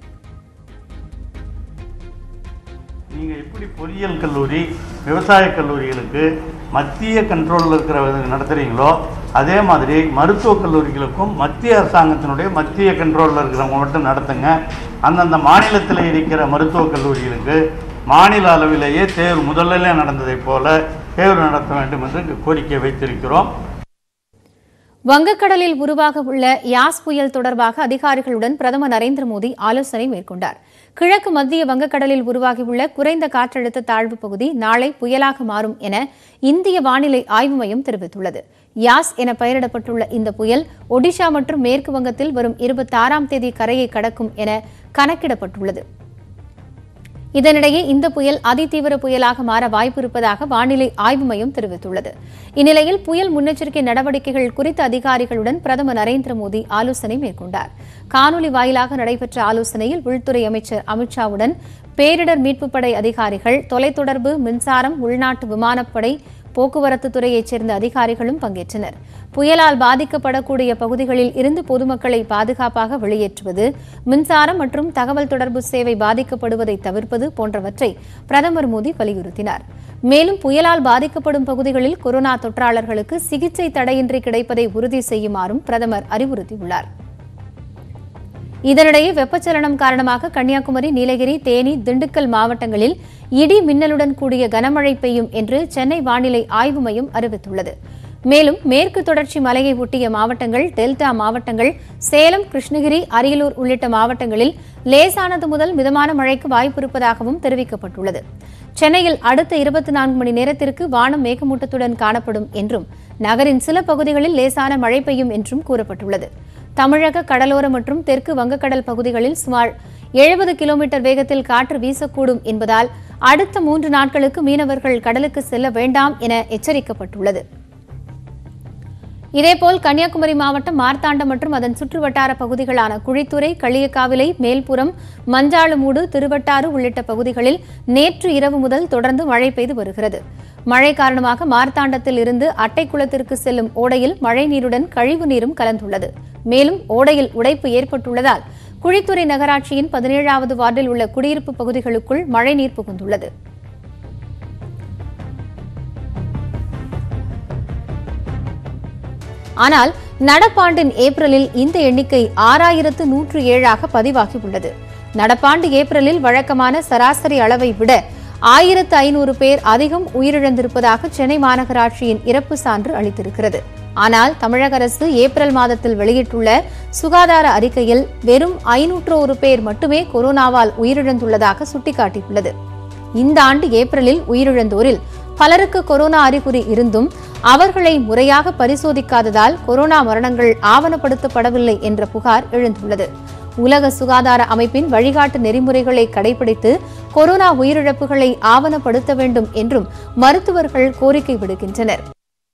நீங்கள் எப்படி பொறியியல் கல்லூரி விவசாய கல்லூரிகளுக்கு மத்திய கண்ட்ரோலில் இருக்கிற நடத்துகிறீங்களோ அதே மாதிரி மருத்துவக் கல்லூரிகளுக்கும் மத்திய அரசாங்கத்தினுடைய மத்திய கண்ட்ரோலில் இருக்கிறவங்க மட்டும் நடத்துங்க அந்தந்த மாநிலத்தில் இருக்கிற மருத்துவக் கல்லூரிகளுக்கு மாநில அளவிலேயே தேர்வு முதல்ல நடந்ததைப் போல தேர்வு நடத்த வேண்டும் என்று கோரிக்கை வைத்திருக்கிறோம்
வங்கக்கடலில் உருவாக உள்ள யாஸ் புயல் தொடர்பாக அதிகாரிகளுடன் பிரதமர் நரேந்திர மோடி ஆலோசனை மேற்கொண்டார் கிழக்கு மத்திய வங்கக்கடலில் உருவாகியுள்ள குறைந்த காற்றழுத்த தாழ்வு பகுதி நாளை புயலாக மாறும் என இந்திய வானிலை ஆய்வு மையம் தெரிவித்துள்ளது யாஸ் என பெயரிடப்பட்டுள்ள இந்த புயல் ஒடிஷா மற்றும் மேற்கு வங்கத்தில் வரும் இருபத்தாறாம் தேதி கரையை கடக்கும் என கணக்கிடப்பட்டுள்ளது இதனிடையே இந்த புயல் அதிதீவிர புயலாக மாற வாய்ப்பு இருப்பதாக வானிலை ஆய்வு மையம் தெரிவித்துள்ளது இந்நிலையில் புயல் முன்னெச்சரிக்கை நடவடிக்கைகள் குறித்த அதிகாரிகளுடன் பிரதமர் நரேந்திர மோடி ஆலோசனை மேற்கொண்டார் காணொலி வாயிலாக நடைபெற்ற ஆலோசனையில் உள்துறை அமைச்சர் அமித்ஷாவுடன் பேரிடர் மீட்புப் படை அதிகாரிகள் தொலைத்தொடர்பு மின்சாரம் உள்நாட்டு விமானப்படை போக்குவரத்து துறையைச் சேர்ந்த அதிகாரிகளும் பங்கேற்றனர் புயலால் பாதிக்கப்படக்கூடிய பகுதிகளில் இருந்து பொதுமக்களை பாதுகாப்பாக வெளியேற்றுவது மின்சாரம் மற்றும் தகவல் தொடர்பு சேவை பாதிக்கப்படுவதை தவிர்ப்பது போன்றவற்றை பிரதமர் மோடி வலியுறுத்தினார் மேலும் புயலால் பாதிக்கப்படும் பகுதிகளில் கொரோனா தொற்றாளர்களுக்கு சிகிச்சை தடையின்றி கிடைப்பதை உறுதி செய்யுமாறும் பிரதமர் அறிவுறுத்தியுள்ளார் இதனிடையே வெப்பச்சலனம் காரணமாக கன்னியாகுமரி நீலகிரி தேனி திண்டுக்கல் மாவட்டங்களில் இடி மின்னலுடன் கூடிய கனமழை பெய்யும் என்று சென்னை வானிலை ஆய்வு மையம் அறிவித்துள்ளது மேலும் மேற்கு தொடர்ச்சி மலையை ஒட்டிய மாவட்டங்கள் டெல்டா மாவட்டங்கள் சேலம் கிருஷ்ணகிரி அரியலூர் உள்ளிட்ட மாவட்டங்களில் லேசானது முதல் மிதமான மழைக்கு வாய்ப்பு இருப்பதாகவும் தெரிவிக்கப்பட்டுள்ளது சென்னையில் அடுத்த இருபத்தி நான்கு மணி நேரத்திற்கு வானம் மேகமூட்டத்துடன் காணப்படும் என்றும் நகரின் சில பகுதிகளில் லேசான மழை பெய்யும் என்றும் கூறப்பட்டுள்ளது தமிழக கடலோர மற்றும் தெற்கு வங்கக்கடல் பகுதிகளில் சுமார் எழுபது கிலோமீட்டர் வேகத்தில் காற்று வீசக்கூடும் என்பதால் அடுத்த மூன்று நாட்களுக்கு மீனவர்கள் கடலுக்கு செல்ல வேண்டாம் என எச்சரிக்கப்பட்டுள்ளது இதேபோல் கன்னியாகுமரி மாவட்டம் மார்த்தாண்டம் மற்றும் அதன் சுற்றுவட்டார பகுதிகளான குழித்துறை களியக்காவிலை மேல்புறம் மஞ்சாளுமூடு திருவட்டாறு உள்ளிட்ட பகுதிகளில் நேற்று இரவு முதல் தொடர்ந்து மழை பெய்து வருகிறது மழை காரணமாக மார்த்தாண்டத்தில் இருந்து அட்டைக்குளத்திற்கு செல்லும் ஓடையில் மழை நீருடன் கழிவு நீரும் கலந்துள்ளது மேலும் ஓடையில் உடைப்பு ஏற்பட்டுள்ளதால் குழித்துறை நகராட்சியின் பதினேழாவது வார்டில் உள்ள குடியிருப்பு பகுதிகளுக்குள் மழைநீர் புகுந்துள்ளது ஆனால் நடப்பாண்டின் ஏப்ரலில் இந்த எண்ணிக்கை ஆறாயிரத்து நூற்று ஏழாக பதிவாகியுள்ளது நடப்பாண்டு ஏப்ரலில் வழக்கமான சராசரி அளவை விட ஆயிரத்து ஐநூறு பேர் அதிகம் உயிரிழந்திருப்பதாக சென்னை மாநகராட்சியின் இறப்பு சான்று அளித்திருக்கிறது ஆனால் தமிழக அரசு ஏப்ரல் மாதத்தில் வெளியிட்டுள்ள சுகாதார அறிக்கையில் வெறும் ஐநூற்று ஒரு பேர் மட்டுமே கொரோனாவால் உயிரிழந்துள்ளதாக சுட்டிக்காட்டியுள்ளது இந்த ஆண்டு ஏப்ரலில் உயிரிழந்தோரில் பலருக்கு கொரோனா அறிகுறி இருந்தும் அவர்களை முறையாக பரிசோதிக்காததால் கொரோனா மரணங்கள் ஆவணப்படுத்தப்படவில்லை என்ற புகார் எழுந்துள்ளது உலக சுகாதார அமைப்பின் வழிகாட்டு நெறிமுறைகளை கடைபிடித்து கொரோனா உயிரிழப்புகளை ஆவணப்படுத்த வேண்டும் என்றும் மருத்துவர்கள் கோரிக்கை விடுக்கின்றனர்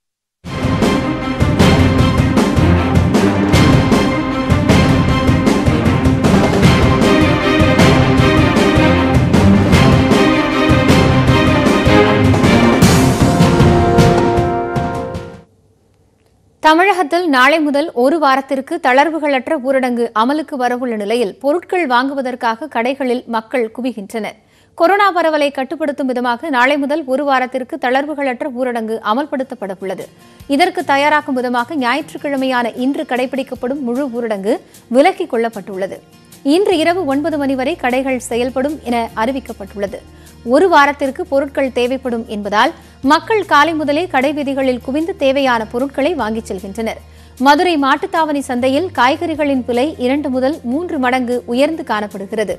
தமிழகத்தில் நாளை முதல் ஒரு வாரத்திற்கு தளர்வுகளற்ற ஊரடங்கு அமலுக்கு வரவுள்ள நிலையில் பொருட்கள் வாங்குவதற்காக கடைகளில் மக்கள் குவிகின்றனர் கொரோனா பரவலை கட்டுப்படுத்தும் விதமாக நாளை முதல் ஒரு வாரத்திற்கு தளர்வுகளற்ற ஊரடங்கு அமல்படுத்தப்பட உள்ளது இதற்கு தயாராகும் விதமாக ஞாயிற்றுக்கிழமையான இன்று கடைபிடிக்கப்படும் முழு ஊரடங்கு விலக்கிக் கொள்ளப்பட்டுள்ளது இன்று இரவு ஒன்பது மணி வரை கடைகள் செயல்படும் என அறிவிக்கப்பட்டுள்ளது ஒரு வாரத்திற்கு பொருட்கள் தேவைப்படும் என்பதால் மக்கள் காலை முதலே கடை வீதிகளில் குவிந்து தேவையான பொருட்களை வாங்கிச் செல்கின்றனர் மதுரை மாட்டுத்தாவணி சந்தையில் காய்கறிகளின் விலை இரண்டு முதல் மூன்று மடங்கு உயர்ந்து காணப்படுகிறது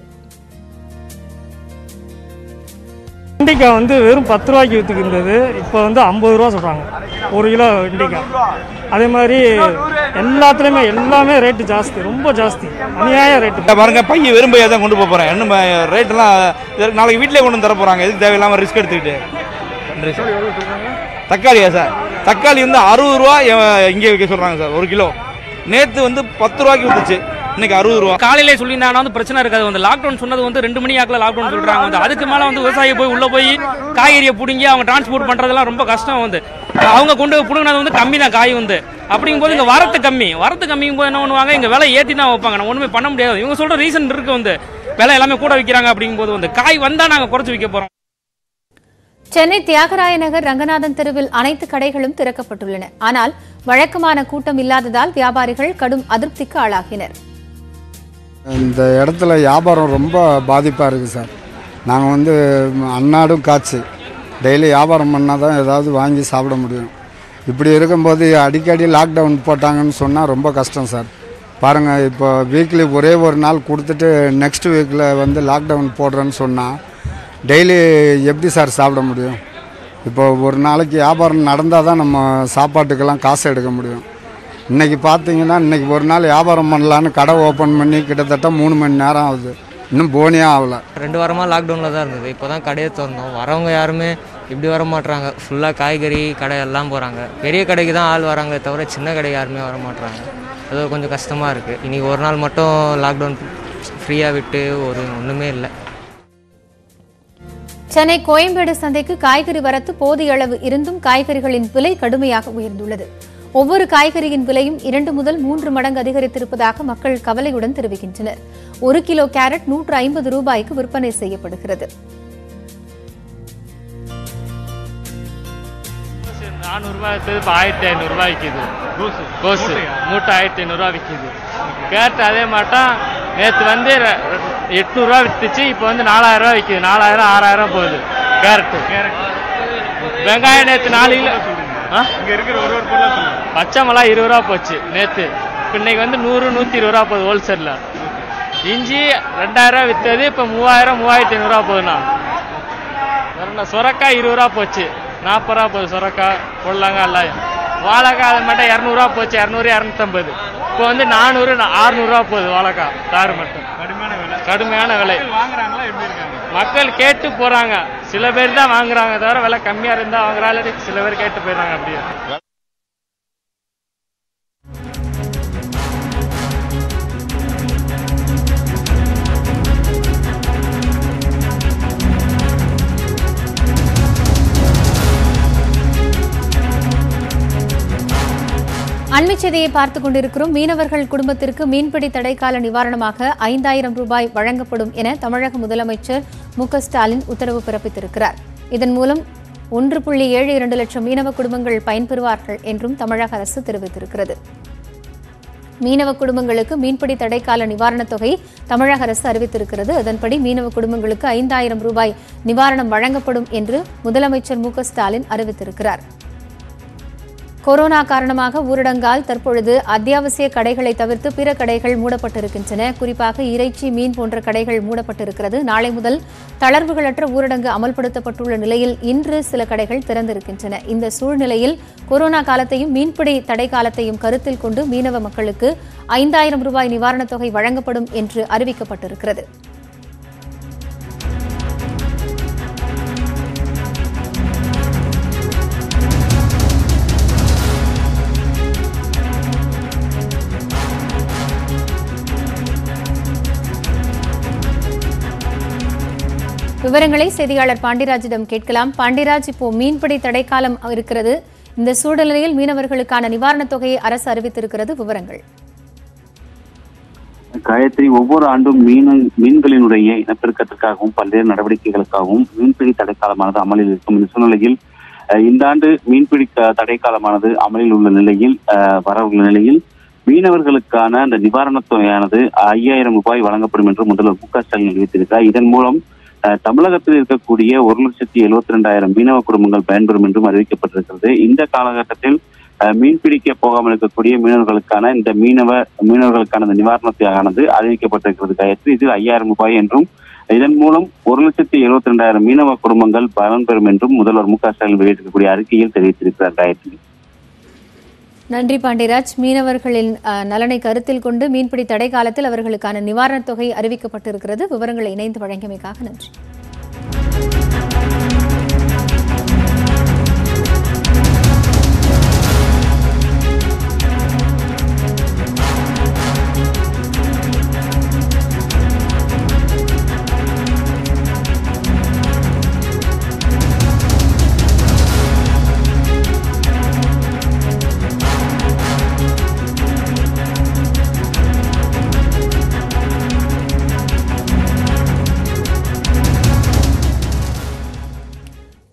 வெண்டைக்காய் வந்து வெறும் பத்து ரூபாய்க்கு விற்றுக்கு இருந்தது இப்போ வந்து ஐம்பது ரூபா சொல்கிறாங்க ஒரு கிலோ வெண்டைக்காய் அதே மாதிரி எல்லாத்துலேயுமே எல்லாமே ரேட்டு ஜாஸ்தி ரொம்ப ஜாஸ்தி அநியாய ரேட்டு
இந்த பாருங்க பைய வெறும் பையா தான் கொண்டு போக போறேன் இன்னும் ரேட்லாம் இதற்கு நாளைக்கு வீட்டிலே கொண்டு வந்து தர போறாங்க எதுக்கு தேவையில்லாம ரிஸ்க் எடுத்துக்கிட்டு நன்றி சார் தக்காளியா சார் தக்காளி வந்து அறுபது ரூபா எ- இங்கே விற்க சொல்றாங்க சார் ஒரு கிலோ நேத்து வந்து பத்து ரூபாய்க்கு வித்துச்சு இன்னைக்கு அறுபது ரூபா
காலையிலே சொல்லியிருந்தாங்கன்னா வந்து பிரச்சனை இருக்காது வந்து லாக்டவுன் சொன்னது வந்து ரெண்டு மணி ஆக்கில் லாக்டவுன் சொல்றாங்க வந்து அதுக்கு மேல வந்து விவசாயி போய் உள்ள போய் காய்கறியை பிடுங்கி அவங்க டிரான்ஸ்போர்ட் பண்றதெல்லாம் ரொம்ப கஷ்டம் வந்து அவங்க கொண்டு போய் பிடுங்கினது வந்து கம்மி தான் காய் வந்து அப்படிங்கும்போது இங்க வரத்து கம்மி வரத்து கம்மிங்கும் போது என்ன பண்ணுவாங்க இங்க விலை ஏத்தி தான் வைப்பாங்க நம்ம ஒண்ணுமே பண்ண முடியாது இவங்க சொல்ற ரீசன் இருக்கு வந்து விலை எல்லாமே கூட விற்கிறாங்க அப்படிங்கும்போது வந்து காய் வந்தா நாங்க குறைச்சு விற்க போறோம்
சென்னை தியாகராய நகர் ரங்கநாதன் தெருவில் அனைத்து கடைகளும் திறக்கப்பட்டுள்ளன ஆனால் வழக்கமான கூட்டம் இல்லாததால் வியாபாரிகள் கடும் அதிருப்திக்கு ஆளாகினர்
இந்த இடத்துல வியாபாரம் ரொம்ப பாதிப்பாக இருக்குது சார் நாங்கள் வந்து அன்னாடும் காய்ச்சி டெய்லி வியாபாரம் பண்ணால் தான் ஏதாவது வாங்கி சாப்பிட முடியும் இப்படி இருக்கும்போது அடிக்கடி லாக்டவுன் போட்டாங்கன்னு சொன்னால் ரொம்ப கஷ்டம் சார் பாருங்கள் இப்போ வீக்லி ஒரே ஒரு நாள் கொடுத்துட்டு நெக்ஸ்ட் வீக்கில் வந்து லாக்டவுன் போடுறேன்னு சொன்னால் டெய்லி எப்படி சார் சாப்பிட முடியும் இப்போ ஒரு நாளைக்கு வியாபாரம் நடந்தால் தான் நம்ம சாப்பாட்டுக்கெல்லாம் காசு எடுக்க முடியும் இன்றைக்கி பார்த்தீங்கன்னா இன்றைக்கி ஒரு நாள் வியாபாரம் பண்ணலான்னு கடை ஓப்பன் பண்ணி கிட்டத்தட்ட மூணு மணி நேரம் ஆகுது இன்னும் போனியே ஆகலை
ரெண்டு வாரமாக லாக்டவுனில் தான் இருந்தது இப்போ தான் கடையை திறந்தோம் வரவங்க யாருமே இப்படி வர மாட்றாங்க ஃபுல்லாக காய்கறி கடை எல்லாம் போகிறாங்க பெரிய கடைக்கு தான் ஆள் வராங்க தவிர சின்ன கடை யாருமே வர மாட்றாங்க அது கொஞ்சம் கஷ்டமாக இருக்குது இன்றைக்கி ஒரு நாள் மட்டும் லாக்டவுன் ஃப்ரீயாக விட்டு ஒரு ஒன்றுமே இல்லை
சென்னை கோயம்பேடு சந்தைக்கு காய்கறி வரத்து போதிய அளவு இருந்தும் காய்கறிகளின் விலை கடுமையாக உயர்ந்துள்ளது ஒவ்வொரு காய்கறியின் விலையும் இரண்டு முதல் மூன்று மடங்கு அதிகரித்திருப்பதாக மக்கள் கவலையுடன் தெரிவிக்கின்றனர் ஒரு கிலோ கேரட் நூற்று ஐம்பது ரூபாய்க்கு விற்பனை செய்யப்படுகிறது
நானூறுரூவா எடுத்தது இப்போ ஆயிரத்தி ஐநூறுரூவா விற்கிது கோஸு மூட்டை ஆயிரத்தி ஐநூறுரூவா விற்கிது கேரட் அதே மாட்டம் நேற்று வந்து ர- எட்நூறுரூவா விற்றுச்சு இப்போ வந்து நாலாயிரரூவா விற்கிது நாலாயிரம் ஆறாயிரம் போகுது கேரட்டு வெங்காயம் நேற்று நாலு கிலோ ஆ
இங்க இருக்கிற ஒரு ஒரு பொருளா சொல்லுங்க
பச்சை மிளகா இருபது ரூபா போச்சு நேற்று இப்போ இன்னைக்கு வந்து நூறு நூற்றி இருபது ரூபா போகுது ஹோல்சேலில் இஞ்சி ரெண்டாயிரம் ரூபா விற்றது இப்போ மூவாயிரம் மூவாயிரத்தி ஐநூறுரூவா போகுதுண்ணா வேற என்ன சுரக்காய் இருபது ரூபா போச்சு நாற்பது ரூபா போகுது சுரக்காய் பொடலங்காய் எல்லாம் வாழைக்காய் அது மட்டும் இரநூறுவா போச்சு இரநூறு இரநூத்தம்பது இப்போ வந்து நானூறு அறுநூறுவா போகுது வாழைக்காய் தாறு மட்டும்
கடுமையான விலை
கடுமையான விலை
வாங்குறாங்களா எப்படி இருக்காங்க
மக்கள் கேட்டு போறாங்க சில பேர் தான் வாங்குறாங்க தவிர விலை கம்மியா இருந்தா வாங்குறாங்க சில பேர் கேட்டு போயிடுறாங்க அப்படியே
அண்மைச் செய்தியை பார்த்துக் கொண்டிருக்கிறோம் மீனவர்கள் குடும்பத்திற்கு மீன்பிடி தடைக்கால நிவாரணமாக ஐந்தாயிரம் ரூபாய் வழங்கப்படும் என தமிழக முதலமைச்சர் மு க ஸ்டாலின் உத்தரவு பிறப்பித்திருக்கிறார் இதன் மூலம் ஒன்று புள்ளி ஏழு இரண்டு லட்சம் மீனவ குடும்பங்கள் பயன்பெறுவார்கள் என்றும் தமிழக அரசு தெரிவித்திருக்கிறது மீனவ குடும்பங்களுக்கு மீன்பிடி தடைக்கால நிவாரணத் தொகை தமிழக அரசு அறிவித்திருக்கிறது அதன்படி மீனவ குடும்பங்களுக்கு ஐந்தாயிரம் ரூபாய் நிவாரணம் வழங்கப்படும் என்று முதலமைச்சர் மு க ஸ்டாலின் அறிவித்திருக்கிறார் கொரோனா காரணமாக ஊரடங்கால் தற்பொழுது அத்தியாவசிய கடைகளை தவிர்த்து பிற கடைகள் மூடப்பட்டிருக்கின்றன குறிப்பாக இறைச்சி மீன் போன்ற கடைகள் மூடப்பட்டிருக்கிறது நாளை முதல் தளர்வுகளற்ற ஊரடங்கு அமல்படுத்தப்பட்டுள்ள நிலையில் இன்று சில கடைகள் திறந்திருக்கின்றன இந்த சூழ்நிலையில் கொரோனா காலத்தையும் மீன்பிடி தடை காலத்தையும் கருத்தில் கொண்டு மீனவ மக்களுக்கு ஐந்தாயிரம் ரூபாய் நிவாரணத் தொகை வழங்கப்படும் என்று அறிவிக்கப்பட்டிருக்கிறது விவரங்களை செய்தியாளர் பாண்டிராஜிடம் கேட்கலாம் பாண்டிராஜ் இப்போ மீன்பிடி தடைக்காலம் இருக்கிறது இந்த சூழ்நிலையில் மீனவர்களுக்கான நிவாரணத் தொகையை அரசு அறிவித்திருக்கிறது விவரங்கள்
காயத்ரி ஒவ்வொரு ஆண்டும் மீன் மீன்களினுடைய இனப்பெருக்கத்திற்காகவும் பல்வேறு நடவடிக்கைகளுக்காகவும் மீன்பிடி தடைக்காலமானது அமலில் இருக்கும் இந்த சூழ்நிலையில் அஹ், இந்த ஆண்டு மீன்பிடி க- தடைக்காலமானது அமலில் உள்ள நிலையில் அஹ், வர உள்ள நிலையில் மீனவர்களுக்கான அந்த நிவாரணத் தொகையானது ஐயாயிரம் ரூபாய் வழங்கப்படும் என்று முதல்வர் மு க ஸ்டாலின் அறிவித்திருக்கிறார் இதன் மூலம் அஹ், தமிழகத்தில் இருக்கக்கூடிய ஒரு லட்சத்தி எழுபத்தி ரெண்டாயிரம் மீனவ குடும்பங்கள் பயன்பெறும் என்றும் அறிவிக்கப்பட்டிருக்கிறது இந்த காலகட்டத்தில் அஹ், மீன்பிடிக்க போகாமல் இருக்கக்கூடிய மீனவர்களுக்கான இந்த மீனவ மீனவர்களுக்கான இந்த நிவாரணத்தானது அறிவிக்கப்பட்டிருக்கிறது காயத்ரி இதில் ஐயாயிரம் ரூபாய் என்றும் இதன் மூலம் ஒரு லட்சத்தி எழுபத்தி ரெண்டாயிரம் மீனவ குடும்பங்கள் பலன் பெறும் என்றும் முதல்வர் மு க ஸ்டாலின் வெளியிட்டிருக்கக்கூடிய அறிக்கையில் தெரிவித்திருக்கிறார் காயத்ரி
நன்றி பாண்டிராஜ் மீனவர்களின் அஹ், நலனை கருத்தில் கொண்டு மீன்பிடி தடை காலத்தில் அவர்களுக்கான நிவாரணத் தொகை அறிவிக்கப்பட்டிருக்கிறது விவரங்களை இணைந்து வழங்கியமைக்காக நன்றி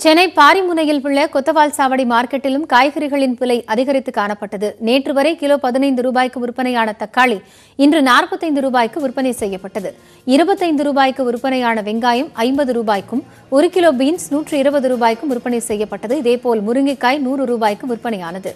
சென்னை பாரிமுனையில் உள்ள கொத்தவால் சாவடி மார்க்கெட்டிலும் காய்கறிகளின் விலை அதிகரித்து காணப்பட்டது நேற்று வரை கிலோ பதினைந்து ரூபாய்க்கு விற்பனையான தக்காளி இன்று நாற்பத்தைந்து ரூபாய்க்கு விற்பனை செய்யப்பட்டது இருபத்தைந்து ரூபாய்க்கு விற்பனையான வெங்காயம் ஐம்பது ரூபாய்க்கும் ஒரு கிலோ பீன்ஸ் நூற்று இருபது ரூபாய்க்கும் விற்பனை செய்யப்பட்டது இதேபோல் முருங்கைக்காய் நூறு ரூபாய்க்கு விற்பனையானது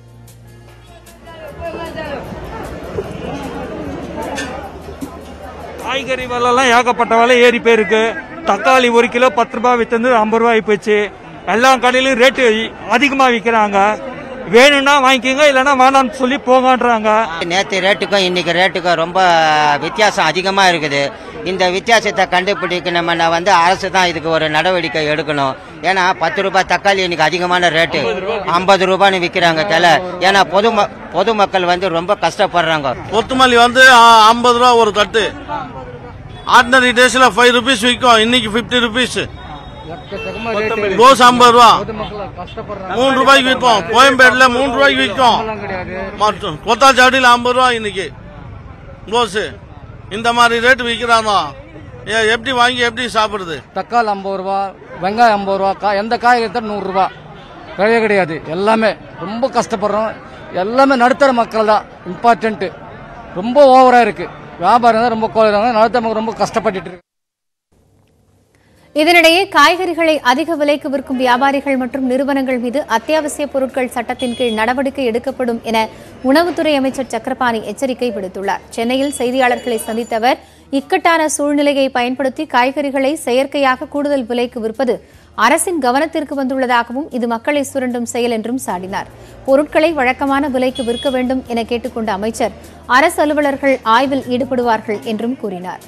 காய்கறி விலைலாம் ஏகப்பட்ட விலை ஏறி போயிருக்கு தக்காளி ஒரு கிலோ பத்து ரூபாய் விற்றது ஐம்பது ரூபாய் போச்சு எல்லா கடையிலும் ரேட்டு அதிகமாக விற்கிறாங்க வேணும்னா வாங்கிக்கோங்க இல்லைன்னா வேணாம்னு சொல்லி போங்கன்றாங்க
நேற்று ரேட்டுக்கும் இன்னைக்கு ரேட்டுக்கும் ரொம்ப வித்தியாசம் அதிகமாக இருக்குது இந்த வித்தியாசத்தை கண்டுபிடிக்கணும் நம்ம வந்து அரசு தான் இதுக்கு ஒரு நடவடிக்கை எடுக்கணும் ஏன்னா பத்து ரூபாய் தக்காளி இன்னைக்கு அதிகமான ரேட்டு ஐம்பது ரூபான்னு விற்கிறாங்க கிளை ஏன்னா பொது பொதுமக்கள் வந்து ரொம்ப கஷ்டப்படுறாங்க
கொத்தமல்லி வந்து ஐம்பது ரூபா ஒரு கட்டு ஆர்டினரி டேஸ்ல ஃபைவ் ருபீஸ் விற்கும் இன்னைக்கு ஃபிஃப்டி ருபீஸ் ரோஸ் ஐம்பது ரூபா மூணு ரூபாய்க்கு விற்கும் கோயம்பேடுல மூணு ரூபாய்க்கு விற்கும் மற்றும் கொத்தாச்சாவடியில் ஐம்பது ரூபா இன்னைக்கு ரோஸ் இந்த மாதிரி ரேட்டு விற்கிறாங்க ஏ, எப்படி வாங்கி எப்படி சாப்பிடுறது
தக்காளி ஐம்பது ரூபா வெங்காயம் ஐம்பது ரூபா கா எந்த காய் எடுத்தாலும் நூறுரூவா கிடையவே கிடையாது எல்லாமே ரொம்ப கஷ்டப்படுறோம் எல்லாமே நடுத்தர மக்கள் தான் இம்பார்ட்டண்ட்டு ரொம்ப ஓவராக இருக்குது வியாபாரம் தான் ரொம்ப கோலாங்க நடுத்தர மக்கள் ரொம்ப கஷ்டப்பட்டுட்டு இருக்கு
இதனிடையே காய்கறிகளை அதிக விலைக்கு விற்கும் வியாபாரிகள் மற்றும் நிறுவனங்கள் மீது அத்தியாவசிய பொருட்கள் சட்டத்தின் கீழ் நடவடிக்கை எடுக்கப்படும் என உணவுத்துறை அமைச்சர் சக்கரபாணி எச்சரிக்கை விடுத்துள்ளார் சென்னையில் செய்தியாளர்களை சந்தித்த அவர் இக்கட்டான சூழ்நிலையை பயன்படுத்தி காய்கறிகளை செயற்கையாக கூடுதல் விலைக்கு விற்பது அரசின் கவனத்திற்கு வந்துள்ளதாகவும் இது மக்களை சுரண்டும் செயல் என்றும் சாடினார் பொருட்களை வழக்கமான விலைக்கு விற்க வேண்டும் என கேட்டுக்கொண்ட அமைச்சர் அரசு அலுவலர்கள் ஆய்வில் ஈடுபடுவார்கள் என்றும் கூறினார்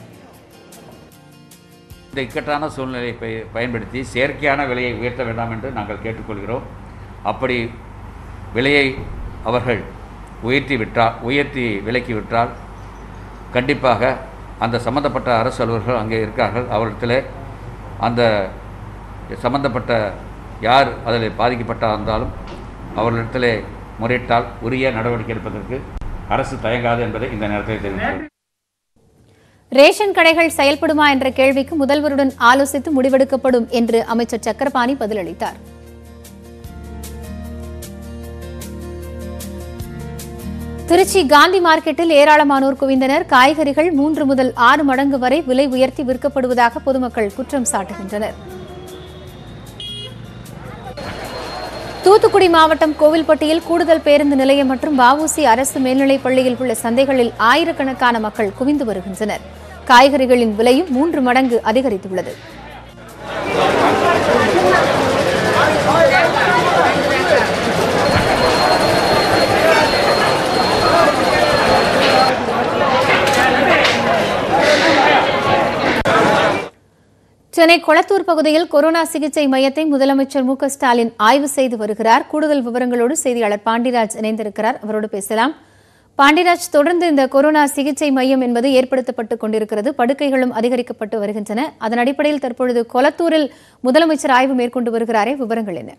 இந்த இக்கட்டான சூழ்நிலையை பய- பயன்படுத்தி செயற்கையான விலையை உயர்த்த வேண்டாம் என்று நாங்கள் கேட்டுக்கொள்கிறோம் அப்படி விலையை அவர்கள் உயர்த்தி விட்டால் உயர்த்தி விலைக்கு விட்டால் கண்டிப்பாக அந்த சம்பந்தப்பட்ட அரசு அலுவலர்கள் அங்கே இருக்கார்கள் அவரிடத்தில் அந்த சம்பந்தப்பட்ட யார் அதில் பாதிக்கப்பட்டா இருந்தாலும் அவர்களிடத்தில் முறையிட்டால் உரிய நடவடிக்கை எடுப்பதற்கு அரசு தயங்காது என்பதை இந்த நேரத்தில் தெரிவிக்கிறேன்
ரேஷன் கடைகள் செயல்படுமா என்ற கேள்விக்கு முதல்வருடன் ஆலோசித்து முடிவெடுக்கப்படும் என்று அமைச்சர் சக்கரபாணி பதிலளித்தார் திருச்சி காந்தி மார்க்கெட்டில் ஏராளமானோர் குவிந்தனர் காய்கறிகள் மூன்று முதல் ஆறு மடங்கு வரை விலை உயர்த்தி விற்கப்படுவதாக பொதுமக்கள் குற்றம் சாட்டுகின்றனர் தூத்துக்குடி மாவட்டம் கோவில்பட்டியில் கூடுதல் பேருந்து நிலையம் மற்றும் வஉசி அரசு மேல்நிலைப் பள்ளியில் உள்ள சந்தைகளில் ஆயிரக்கணக்கான மக்கள் குவிந்து வருகின்றனர் காய்கறிகளின் விலையும் மூன்று மடங்கு அதிகரித்துள்ளது சென்னை கொளத்தூர் பகுதியில் கொரோனா சிகிச்சை மையத்தை முதலமைச்சர் மு க ஸ்டாலின் ஆய்வு செய்து வருகிறார் கூடுதல் விவரங்களோடு செய்தியாளர் பாண்டிராஜ் இணைந்திருக்கிறார் அவரோடு பேசலாம் பாண்டிராஜ் தொடர்ந்து இந்த கொரோனா சிகிச்சை மையம் என்பது ஏற்படுத்தப்பட்டுக் கொண்டிருக்கிறது படுக்கைகளும் அதிகரிக்கப்பட்டு வருகின்றன அதன் அடிப்படையில் தற்பொழுது கொளத்தூரில் முதலமைச்சர் ஆய்வு மேற்கொண்டு வருகிறாரே விவரங்கள் என்ன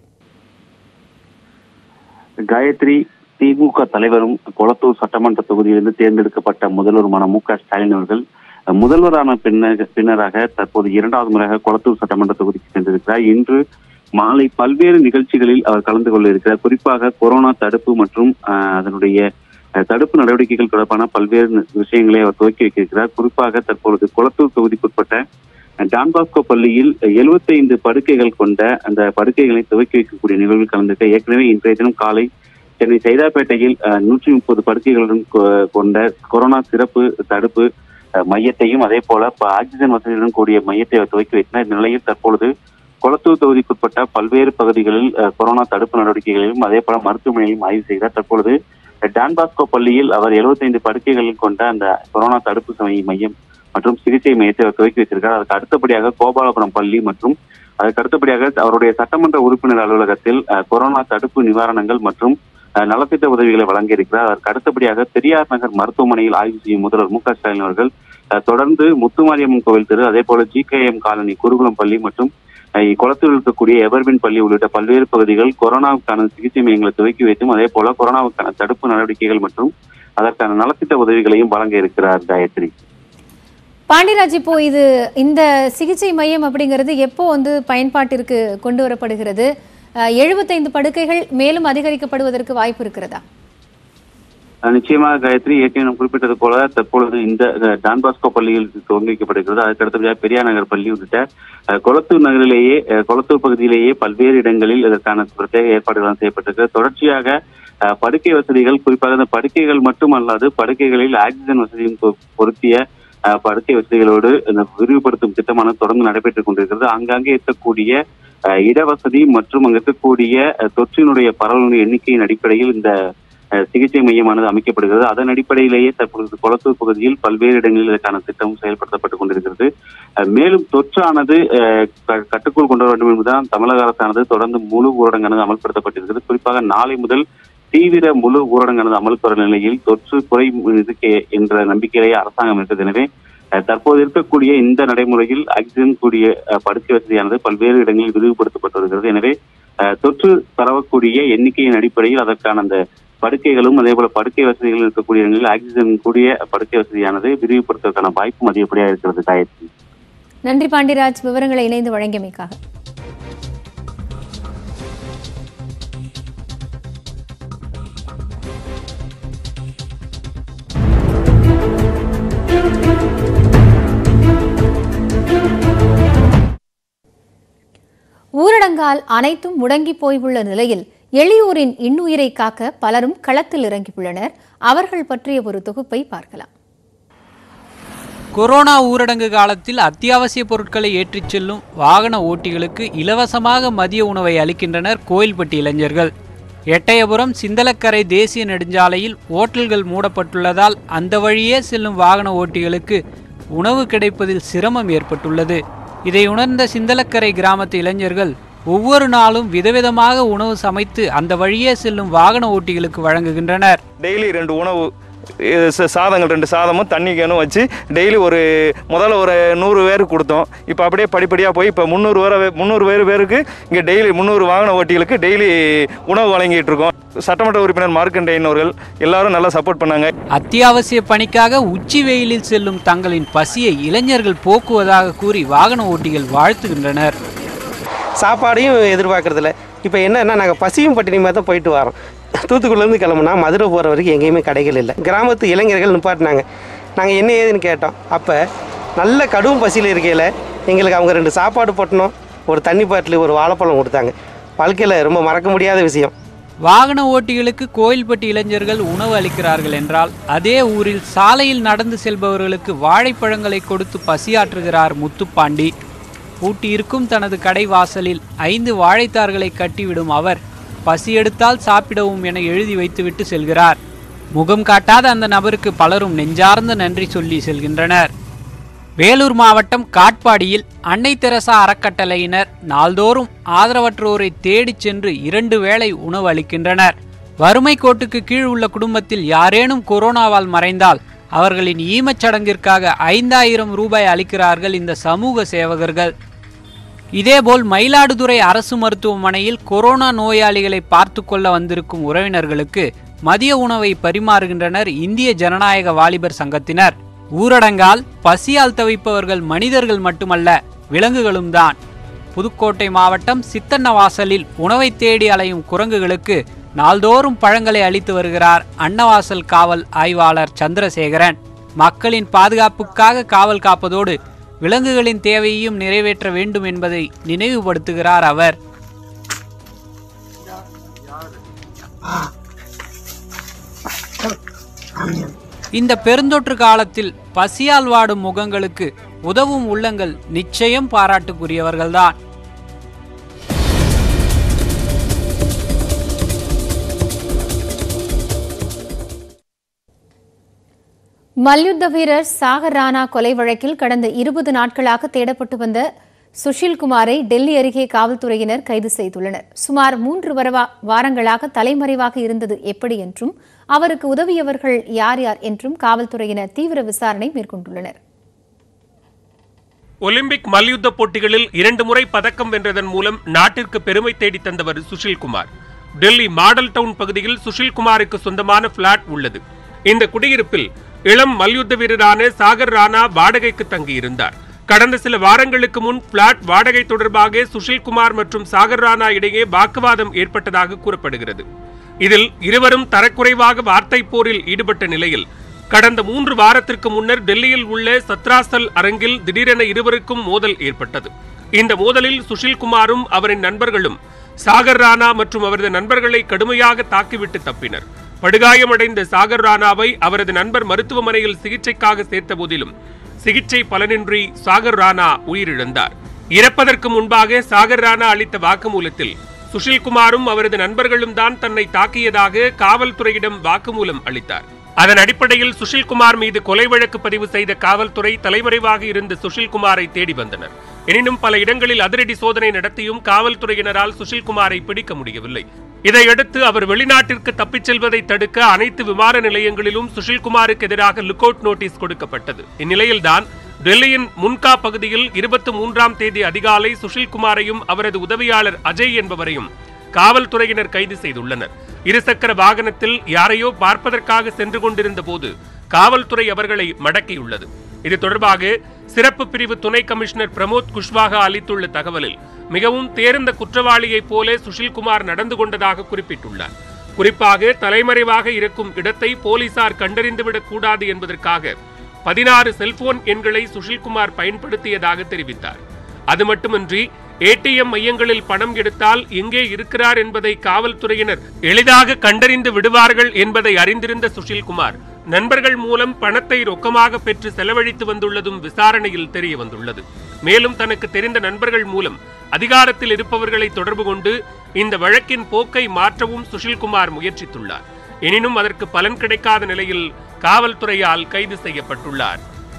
காயத்ரி திமுக தலைவரும் கொளத்தூர் சட்டமன்ற தொகுதியிலிருந்து தேர்ந்தெடுக்கப்பட்ட முதல்வருமான மு க ஸ்டாலின் அவர்கள் அஹ், முதல்வரான பின்னர் பின்னராக தற்போது இரண்டாவது முறையாக கொளத்தூர் சட்டமன்ற தொகுதிக்கு சென்றிருக்கிறார் இன்று மாலை பல்வேறு நிகழ்ச்சிகளில் அவர் கலந்து கொள்ள இருக்கிறார் குறிப்பாக கொரோனா தடுப்பு மற்றும் அஹ், அதனுடைய அஹ், தடுப்பு நடவடிக்கைகள் தொடர்பான பல்வேறு நி- விஷயங்களை அவர் துவக்கி வைக்கிறார் குறிப்பாக தற்பொழுது கொளத்தூர் தொகுதிக்குட்பட்ட டான் பாஸ்கோ பள்ளியில் 75 படுக்கைகள் கொண்ட அந்த படுக்கைகளை துவக்கி வைக்கக்கூடிய நிகழ்வில் கலந்துக்க ஏற்கனவே இன்றைய தினம் காலை சென்னை சைதாப்பேட்டையில் நூற்றி முப்பது படுக்கைகளுடன் கொ- கொண்ட கொரோனா சிறப்பு தடுப்பு அஹ், மையத்தையும் அதே போல ப- ஆக்சிஜன் வசதியுடன் கூடிய மையத்தை அவர் துவக்கி வைத்தனர் இந்த நிலையில் தற்பொழுது கொளத்தூர் தொகுதிக்குட்பட்ட பல்வேறு பகுதிகளில் அஹ், கொரோனா தடுப்பு நடவடிக்கைகளையும் அதே போல மருத்துவமனையிலும் ஆய்வு செய்தார் தற்பொழுது டான் பாஸ்கோ பள்ளியில் அவர் 75 படுக்கைகள் கொண்ட அந்த கொரோனா தடுப்பு சமய மையம் மற்றும் சிகிச்சை மையத்தை அவர் துவக்கி வைத்திருக்கிறார் அதற்கு அடுத்தபடியாக கோபாலபுரம் பள்ளி மற்றும் அதற்கு அடுத்தபடியாக அவருடைய சட்டமன்ற உறுப்பினர் அலுவலகத்தில் அஹ், கொரோனா தடுப்பு நிவாரணங்கள் மற்றும் அஹ், நலத்திட்ட உதவிகளை வழங்கியிருக்கிறார் அதற்கு அடுத்தபடியாக பெரியார் நகர் மருத்துவமனையில் ஆய்வு செய்யும் முதல்வர் மு க ஸ்டாலின் அவர்கள் அஹ், தொடர்ந்து முத்துமாரியம்மன் கோவில் தெரு அதே போல ஜிகேஎம் காலனி குருகுலம் பள்ளி மற்றும் அஹ், குளத்தூரில் இருக்கக்கூடிய எவர்பின் பள்ளி உள்ளிட்ட பல்வேறு பகுதிகள் கொரோனாவுக்கான சிகிச்சை மையங்களை துவக்கி வைத்தும் அதே போல கொரோனாவுக்கான தடுப்பு நடவடிக்கைகள் மற்றும் அதற்கான நலத்திட்ட உதவிகளையும் வழங்க இருக்கிறார் காயத்ரி
பாண்டியராஜ் இப்போ இது இந்த சிகிச்சை மையம் அப்படிங்கிறது எப்போ வந்து பயன்பாட்டிற்கு கொண்டு வரப்படுகிறது அஹ், 75 படுக்கைகள் மேலும் அதிகரிக்கப்படுவதற்கு வாய்ப்பு இருக்கிறதா
அஹ் நிச்சயமாக காயத்ரி ஏற்கனவே நாம் குறிப்பிட்டது போல தற்பொழுது இந்த அஹ், டான் பாஸ்கோ பள்ளியில் துவங்கி வைக்கப்படுகிறது அதற்கு அடுத்தபடியாக பெரியார் நகர் பள்ளி உள்ளிட்ட அஹ், கொளத்தூர் நகரிலேயே அஹ், கொளத்தூர் பகுதியிலேயே பல்வேறு இடங்களில் இதற்கான பிரத்யேக ஏற்பாடுகள் செய்யப்பட்டிருக்கு தொடர்ச்சியாக அஹ், படுக்கை வசதிகள் குறிப்பாக இந்த படுக்கைகள் மட்டுமல்லாது படுக்கைகளில் ஆக்சிஜன் வசதியும் பொ- பொருத்திய அஹ், படுக்கை வசதிகளோடு இந்த விரிவுபடுத்தும் திட்டமானது தொடர்ந்து நடைபெற்றுக் கொண்டிருக்கிறது ஆங்காங்கே இருக்கக்கூடிய அஹ், இடவசதி மற்றும் அங்கு இருக்கக்கூடிய அஹ், தொற்றினுடைய பரவலின் எண்ணிக்கையின் அடிப்படையில் இந்த அஹ், சிகிச்சை மையமானது அமைக்கப்படுகிறது அதன் அடிப்படையிலேயே தற்பொழுது கொளத்தூர் பகுதியில் பல்வேறு இடங்களில் இதற்கான திட்டம் செயல்படுத்தப்பட்டுக் கொண்டிருக்கிறது அஹ், மேலும் தொற்றானது அஹ், க- கட்டுக்குள் கொண்டு வர வேண்டும் என்பதுதான் தமிழக அரசானது தொடர்ந்து முழு ஊரடங்கானது அமல்படுத்தப்பட்டிருக்கிறது குறிப்பாக நாளை முதல் தீவிர முழு ஊரடங்கானது அமலுக்கு வரும் நிலையில் தொற்று குறை இதுக்கு என்ற நம்பிக்கையிலேயே அரசாங்கம் இருக்கிறது எனவே அஹ், தற்போது இருக்கக்கூடிய இந்த நடைமுறையில் ஆக்சிஜன் கூடிய அஹ், படுக்கை வசதியானது பல்வேறு இடங்களில் விரிவுபடுத்தப்பட்டு வருகிறது எனவே அஹ், தொற்று பரவக்கூடிய எண்ணிக்கையின் அடிப்படையில் அதற்கான அந்த படுக்கைகளும் அதே போல படுக்கை வசதிகள் இருக்கக்கூடிய இடங்களில் ஆக்சிஜன் கூடிய படுக்கை வசதியானது விரிவுபடுத்துவதற்கான வாய்ப்பும் அதிகப்படியாக இருக்கிறது காயத்ரி
நன்றி பாண்டியராஜ் விவரங்களை இணைந்து வழங்கியமைக்காக ஊரடங்கால் அனைத்தும் முடங்கி போயுள்ள நிலையில் எளியோரின் இன்னுயிரை காக்க பலரும் களத்தில் இறங்கியுள்ளனர் அவர்கள் பற்றிய ஒரு தொகுப்பை பார்க்கலாம்
கொரோனா ஊரடங்கு காலத்தில் அத்தியாவசிய பொருட்களை ஏற்றிச் செல்லும் வாகன ஓட்டிகளுக்கு இலவசமாக மதிய உணவை அளிக்கின்றனர் கோயில்பட்டி இளைஞர்கள் எட்டயபுரம் சிந்தலக்கரை தேசிய நெடுஞ்சாலையில் ஓட்டல்கள் மூடப்பட்டுள்ளதால் அந்த வழியே செல்லும் வாகன ஓட்டிகளுக்கு உணவு கிடைப்பதில் சிரமம் ஏற்பட்டுள்ளது இதை உணர்ந்த சிந்தலக்கரை கிராமத்து இளைஞர்கள் ஒவ்வொரு நாளும் விதவிதமாக உணவு சமைத்து அந்த வழியே செல்லும் வாகன ஓட்டிகளுக்கு வழங்குகின்றனர்
டெய்லி ரெண்டு உணவு இது ச- சாதங்கள் ரெண்டு சாதமும் தண்ணி கேனும் வச்சு டெய்லி ஒரு முதல்ல ஒரு நூறு பேருக்கு கொடுத்தோம் இப்போ அப்படியே படிப்படியாக போய் இப்போ முந்நூறு பேர் முந்நூறு பேர் பேருக்கு இங்கே டெய்லி முந்நூறு வாகன ஓட்டிகளுக்கு டெய்லி உணவு வழங்கிட்டு இருக்கோம் சட்டமன்ற உறுப்பினர் மார்க்கண்டேயன் அவர்கள் எல்லாரும் நல்லா சப்போர்ட் பண்ணாங்க
அத்தியாவசிய பணிக்காக உச்சி வெயிலில் செல்லும் தங்களின் பசியை இளைஞர்கள் போக்குவதாக கூறி வாகன ஓட்டிகள் வாழ்த்துகின்றனர்
சாப்பாடையும் எதிர்பார்க்கறதில்ல இப்போ என்னன்னா நாங்கள் பசியும் பட்டினியுமா தான் போயிட்டு வரோம் தூத்துக்குடிலேருந்து கிளம்புனா மதுரை போகிற வரைக்கும் எங்கேயுமே கடைகள் இல்லை கிராமத்து இளைஞர்கள் நிப்பாட்டினாங்க நாங்கள் என்ன ஏதுன்னு கேட்டோம் அப்போ நல்ல கடும் பசியில் இருக்கையில் எங்களுக்கு அவங்க ரெண்டு சாப்பாடு போட்டணும் ஒரு தண்ணி பாட்டில் ஒரு வாழைப்பழம் கொடுத்தாங்க வாழ்க்கையில் ரொம்ப மறக்க முடியாத விஷயம்
வாகன ஓட்டிகளுக்கு கோயில்பட்டி இளைஞர்கள் உணவு அளிக்கிறார்கள் என்றால் அதே ஊரில் சாலையில் நடந்து செல்பவர்களுக்கு வாழைப்பழங்களை கொடுத்து பசியாற்றுகிறார் முத்துப்பாண்டி பூட்டியிருக்கும் தனது கடை வாசலில் ஐந்து வாழைத்தார்களை கட்டிவிடும் அவர் பசி எடுத்தால் சாப்பிடவும் என எழுதி வைத்துவிட்டு செல்கிறார் முகம் காட்டாத அந்த நபருக்கு பலரும் நெஞ்சார்ந்த நன்றி சொல்லி செல்கின்றனர் வேலூர் மாவட்டம் காட்பாடியில் அன்னை தெரசா அறக்கட்டளையினர் நாள்தோறும் ஆதரவற்றோரை தேடிச் சென்று இரண்டு வேளை உணவு அளிக்கின்றனர் வறுமை கோட்டுக்கு கீழ் உள்ள குடும்பத்தில் யாரேனும் கொரோனாவால் மறைந்தால் அவர்களின் ஈமச் சடங்கிற்காக ஐந்தாயிரம் ரூபாய் அளிக்கிறார்கள் இந்த சமூக சேவகர்கள் இதேபோல் மயிலாடுதுறை அரசு மருத்துவமனையில் கொரோனா நோயாளிகளை பார்த்து கொள்ள வந்திருக்கும் உறவினர்களுக்கு மதிய உணவை பரிமாறுகின்றனர் இந்திய ஜனநாயக வாலிபர் சங்கத்தினர் ஊரடங்கால் பசியால் தவிப்பவர்கள் மனிதர்கள் மட்டுமல்ல விலங்குகளும் தான் புதுக்கோட்டை மாவட்டம் சித்தன்னவாசலில் உணவை தேடி அலையும் குரங்குகளுக்கு நாள்தோறும் பழங்களை அளித்து வருகிறார் அன்னவாசல் காவல் ஆய்வாளர் சந்திரசேகரன் மக்களின் பாதுகாப்புக்காக காவல் காப்பதோடு விலங்குகளின் தேவையையும் நிறைவேற்ற வேண்டும் என்பதை நினைவுபடுத்துகிறார் அவர் இந்த பெருந்தொற்று காலத்தில் பசியால் வாடும் முகங்களுக்கு உதவும் உள்ளங்கள் நிச்சயம் பாராட்டுக்குரியவர்கள்தான்
மல்யுத்த வீரர் சாகர் ராணா கொலை வழக்கில் கடந்த இருபது நாட்களாக தேடப்பட்டு வந்த சுஷில்குமாரை டெல்லி அருகே காவல்துறையினர் கைது செய்துள்ளனர் சுமார் மூன்று வரவா வாரங்களாக தலைமறைவாக இருந்தது எப்படி என்றும் அவருக்கு உதவியவர்கள் யார் யார் என்றும் காவல்துறையினர் தீவிர விசாரணை மேற்கொண்டுள்ளனர்
ஒலிம்பிக் மல்யுத்த போட்டிகளில் இரண்டு முறை பதக்கம் வென்றதன் மூலம் நாட்டிற்கு பெருமை தேடி தந்தவர் சுஷில்குமார் டெல்லி மாடல் டவுன் பகுதியில் சுஷில்குமாருக்கு சொந்தமான பிளாட் உள்ளது இந்த குடியிருப்பில் இளம் மல்யுத்த வீரரான சாகர் ராணா வாடகைக்கு தங்கியிருந்தார் கடந்த சில வாரங்களுக்கு முன் பிளாட் வாடகை தொடர்பாக சுஷில்குமார் மற்றும் சாகர் ராணா இடையே வாக்குவாதம் ஏற்பட்டதாக கூறப்படுகிறது இதில் இருவரும் தரக்குறைவாக வார்த்தை போரில் ஈடுபட்ட நிலையில் கடந்த மூன்று வாரத்திற்கு முன்னர் டெல்லியில் உள்ள சத்ராசல் அரங்கில் திடீரென இருவருக்கும் மோதல் ஏற்பட்டது இந்த மோதலில் சுஷில்குமாரும் அவரின் நண்பர்களும் சாகர் ராணா மற்றும் அவரது நண்பர்களை கடுமையாக தாக்கிவிட்டு தப்பினர் படுகாயமடைந்த சாகர் ராணாவை அவரது நண்பர் மருத்துவமனையில் சிகிச்சைக்காக சேர்த்த போதிலும் சிகிச்சை பலனின்றி சாகர் ராணா உயிரிழந்தார் இறப்பதற்கு முன்பாக சாகர் ராணா அளித்த வாக்குமூலத்தில் சுஷில்குமாரும் அவரது நண்பர்களும் தான் தன்னை தாக்கியதாக காவல்துறையிடம் வாக்குமூலம் அளித்தார் அதன் அடிப்படையில் சுஷில்குமார் மீது கொலை வழக்கு பதிவு செய்த காவல்துறை தலைமறைவாக இருந்த சுஷில்குமாரை தேடி வந்தனர் எனினும் பல இடங்களில் அதிரடி சோதனை நடத்தியும் காவல்துறையினரால் சுஷில்குமாரை பிடிக்க முடியவில்லை இதையடுத்து அவர் வெளிநாட்டிற்கு தப்பிச் செல்வதை தடுக்க அனைத்து விமான நிலையங்களிலும் சுஷில்குமாருக்கு எதிராக லுக் அவுட் நோட்டீஸ் கொடுக்கப்பட்டது இந்நிலையில்தான் டெல்லியின் முன்கா பகுதியில் இருபத்தி மூன்றாம் தேதி அதிகாலை சுஷில்குமாரையும் அவரது உதவியாளர் அஜய் என்பவரையும் காவல்துறையினர் கைது செய்துள்ளனர் இருசக்கர வாகனத்தில் யாரையோ பார்ப்பதற்காக சென்று கொண்டிருந்த போது காவல்துறை அவர்களை மடக்கியுள்ளது இது தொடர்பாக சிறப்பு பிரிவு துணை கமிஷனர் பிரமோத் குஷ்வாகா அளித்துள்ள தகவலில் மிகவும் தேர்ந்த குற்றவாளியைப் போல சுஷில்குமார் நடந்து கொண்டதாக குறிப்பிட்டுள்ளார் குறிப்பாக தலைமறைவாக இருக்கும் இடத்தை போலீசார் கண்டறிந்துவிடக் கூடாது என்பதற்காக பதினாறு செல்போன் எண்களை சுஷில்குமார் பயன்படுத்தியதாக தெரிவித்தார் அது மட்டுமின்றி ஏடிஎம் மையங்களில் பணம் எடுத்தால் எங்கே இருக்கிறார் என்பதை காவல்துறையினர் எளிதாக கண்டறிந்து விடுவார்கள் என்பதை அறிந்திருந்த சுஷில்குமார் நண்பர்கள் மூலம் பணத்தை ரொக்கமாக பெற்று செலவழித்து வந்துள்ளதும் விசாரணையில் தெரிய வந்துள்ளது மேலும் தனக்கு தெரிந்த நண்பர்கள் மூலம் அதிகாரத்தில் இருப்பவர்களை தொடர்பு கொண்டு இந்த வழக்கின் போக்கை மாற்றவும் சுஷில்குமார் முயற்சித்துள்ளார் எனினும் அதற்கு பலன் கிடைக்காத நிலையில் காவல்துறையால் கைது செய்யப்பட்டுள்ளார்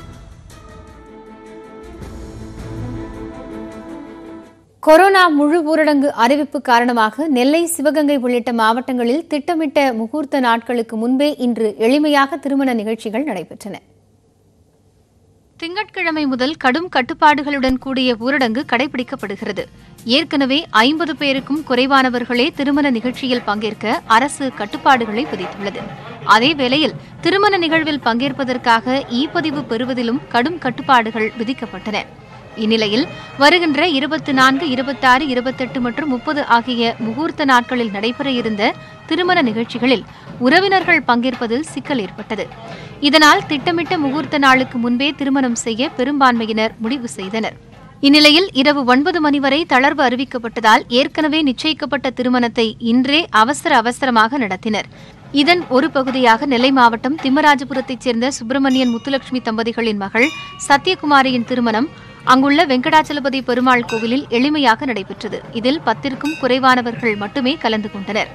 கொரோனா முழு ஊரடங்கு அறிவிப்பு காரணமாக நெல்லை சிவகங்கை உள்ளிட்ட மாவட்டங்களில் திட்டமிட்ட முகூர்த்த நாட்களுக்கு முன்பே இன்று எளிமையாக திருமண நிகழ்ச்சிகள் நடைபெற்றன திங்கட்கிழமை முதல் கடும் கட்டுப்பாடுகளுடன் கூடிய ஊரடங்கு கடைபிடிக்கப்படுகிறது ஏற்கனவே ஐம்பது பேருக்கும் குறைவானவர்களே திருமண நிகழ்ச்சியில் பங்கேற்க அரசு கட்டுப்பாடுகளை விதித்துள்ளது அதே வேளையில் திருமண நிகழ்வில் பங்கேற்பதற்காக இ பதிவு பெறுவதிலும் கடும் கட்டுப்பாடுகள் விதிக்கப்பட்டன இந்நிலையில் வருகின்ற இருபத்தி நான்கு இருபத்தாறு இருபத்தெட்டு மற்றும் முப்பது ஆகிய முகூர்த்த நாட்களில் நடைபெற இருந்த திருமண நிகழ்ச்சிகளில் உறவினர்கள் பங்கேற்பதில் சிக்கல் ஏற்பட்டது இதனால் திட்டமிட்ட முகூர்த்த நாளுக்கு முன்பே திருமணம் செய்ய பெரும்பான்மையினர் முடிவு செய்தனர் இந்நிலையில் இரவு ஒன்பது மணி வரை தளர்வு அறிவிக்கப்பட்டதால் ஏற்கனவே நிச்சயிக்கப்பட்ட திருமணத்தை இன்றே அவசர அவசரமாக நடத்தினர் இதன் ஒரு பகுதியாக நெல்லை மாவட்டம் திம்மராஜபுரத்தைச் சேர்ந்த சுப்பிரமணியன் முத்துலட்சுமி தம்பதிகளின் மகள் சத்யகுமாரியின் திருமணம் அங்குள்ள வெங்கடாச்சலபதி பெருமாள் கோவிலில் எளிமையாக நடைபெற்றது இதில் பத்திற்கும் குறைவானவர்கள் மட்டுமே கலந்து கொண்டனர்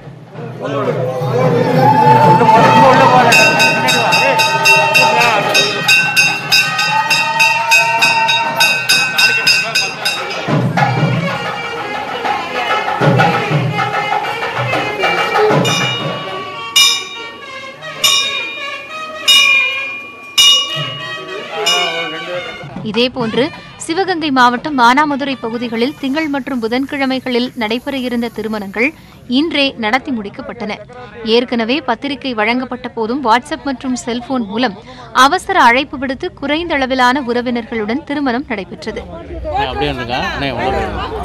இதேபோன்று சிவகங்கை மாவட்டம் மானாமதுரை பகுதிகளில் திங்கள் மற்றும் புதன்கிழமைகளில் நடைபெற இருந்த திருமணங்கள் இன்றே நடத்தி முடிக்கப்பட்டன ஏற்கனவே பத்திரிகை வழங்கப்பட்ட போதும் வாட்ஸ்அப் மற்றும் செல்போன் மூலம் அவசர அழைப்பு விடுத்து குறைந்த அளவிலான உறவினர்களுடன் திருமணம் நடைபெற்றது
அப்படியே இருக்கா அண்ணே உள்ள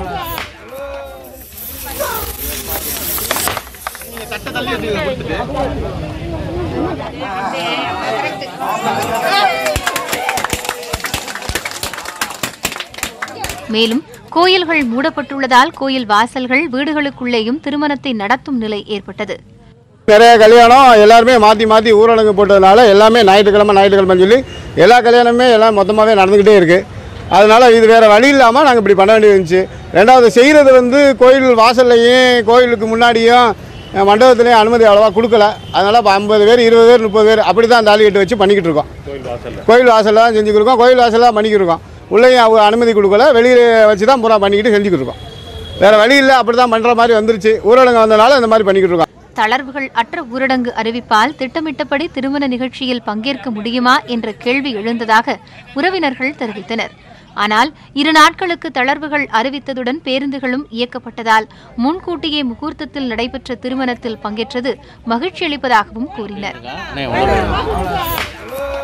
மேலும் கோயில்கள் மூடப்பட்டுள்ளதால் கோயில் வாசல்கள் வீடுகளுக்குள்ளேயும் திருமணத்தை நடத்தும் நிலை ஏற்பட்டது
நிறைய கல்யாணம் எல்லாருமே மாற்றி மாற்றி ஊரடங்கு போட்டதுனால எல்லாமே ஞாயிற்றுக்கிழமை ஞாயிற்றுக்கிழமைன்னு சொல்லி எல்லா கல்யாணமே எல்லாம் மொத்தமாகவே நடந்துக்கிட்டே இருக்குது அதனால் இது வேறு வழி இல்லாமல் நாங்கள் இப்படி பண்ண வேண்டியது இருந்துச்சு ரெண்டாவது செய்கிறது வந்து கோயில் வாசல்லையும் கோயிலுக்கு முன்னாடியும் அஹ், மண்டபத்துலேயும் அனுமதி அவ்வளோவா கொடுக்கல அதனால் இப்போ ஐம்பது பேர் இருபது பேர் முப்பது பேர் அப்படி தான் தாலி கட்டு வச்சு பண்ணிக்கிட்டு இருக்கோம் கோயில் வாசலில் தான் செஞ்சுக்கிட்டு இருக்கோம் கோயில் வாசலில் தான் பண்ணிக்கிட்டு இருக்கோம் உள்ளேயும் அவங்க அனுமதி கொடுக்கல வெளியே வச்சு தான் பூரா பண்ணிக்கிட்டு செஞ்சுக்கிட்டு இருக்கோம் வேறு வழி இல்லை அப்படி தான் பண்ணுற மாதிரி வந்துருச்சு ஊரடங்கு வந்தனால இந்த மாதிரி பண்ணிக்கிட்டு இருக்கோம்
தளர்வுகள் அற்ற ஊரடங்கு அறிவிப்பால் திட்டமிட்டபடி திருமண நிகழ்ச்சியில் பங்கேற்க முடியுமா என்ற கேள்வி எழுந்ததாக உறவினர்கள் தெரிவித்தனர் ஆனால் இரு நாட்களுக்கு தளர்வுகள் அறிவித்ததுடன் பேருந்துகளும் இயக்கப்பட்டதால் முன்கூட்டியே முகூர்த்தத்தில் நடைபெற்ற திருமணத்தில் பங்கேற்றது மகிழ்ச்சி அளிப்பதாகவும் கூறினர்
அண்ணே உள்ள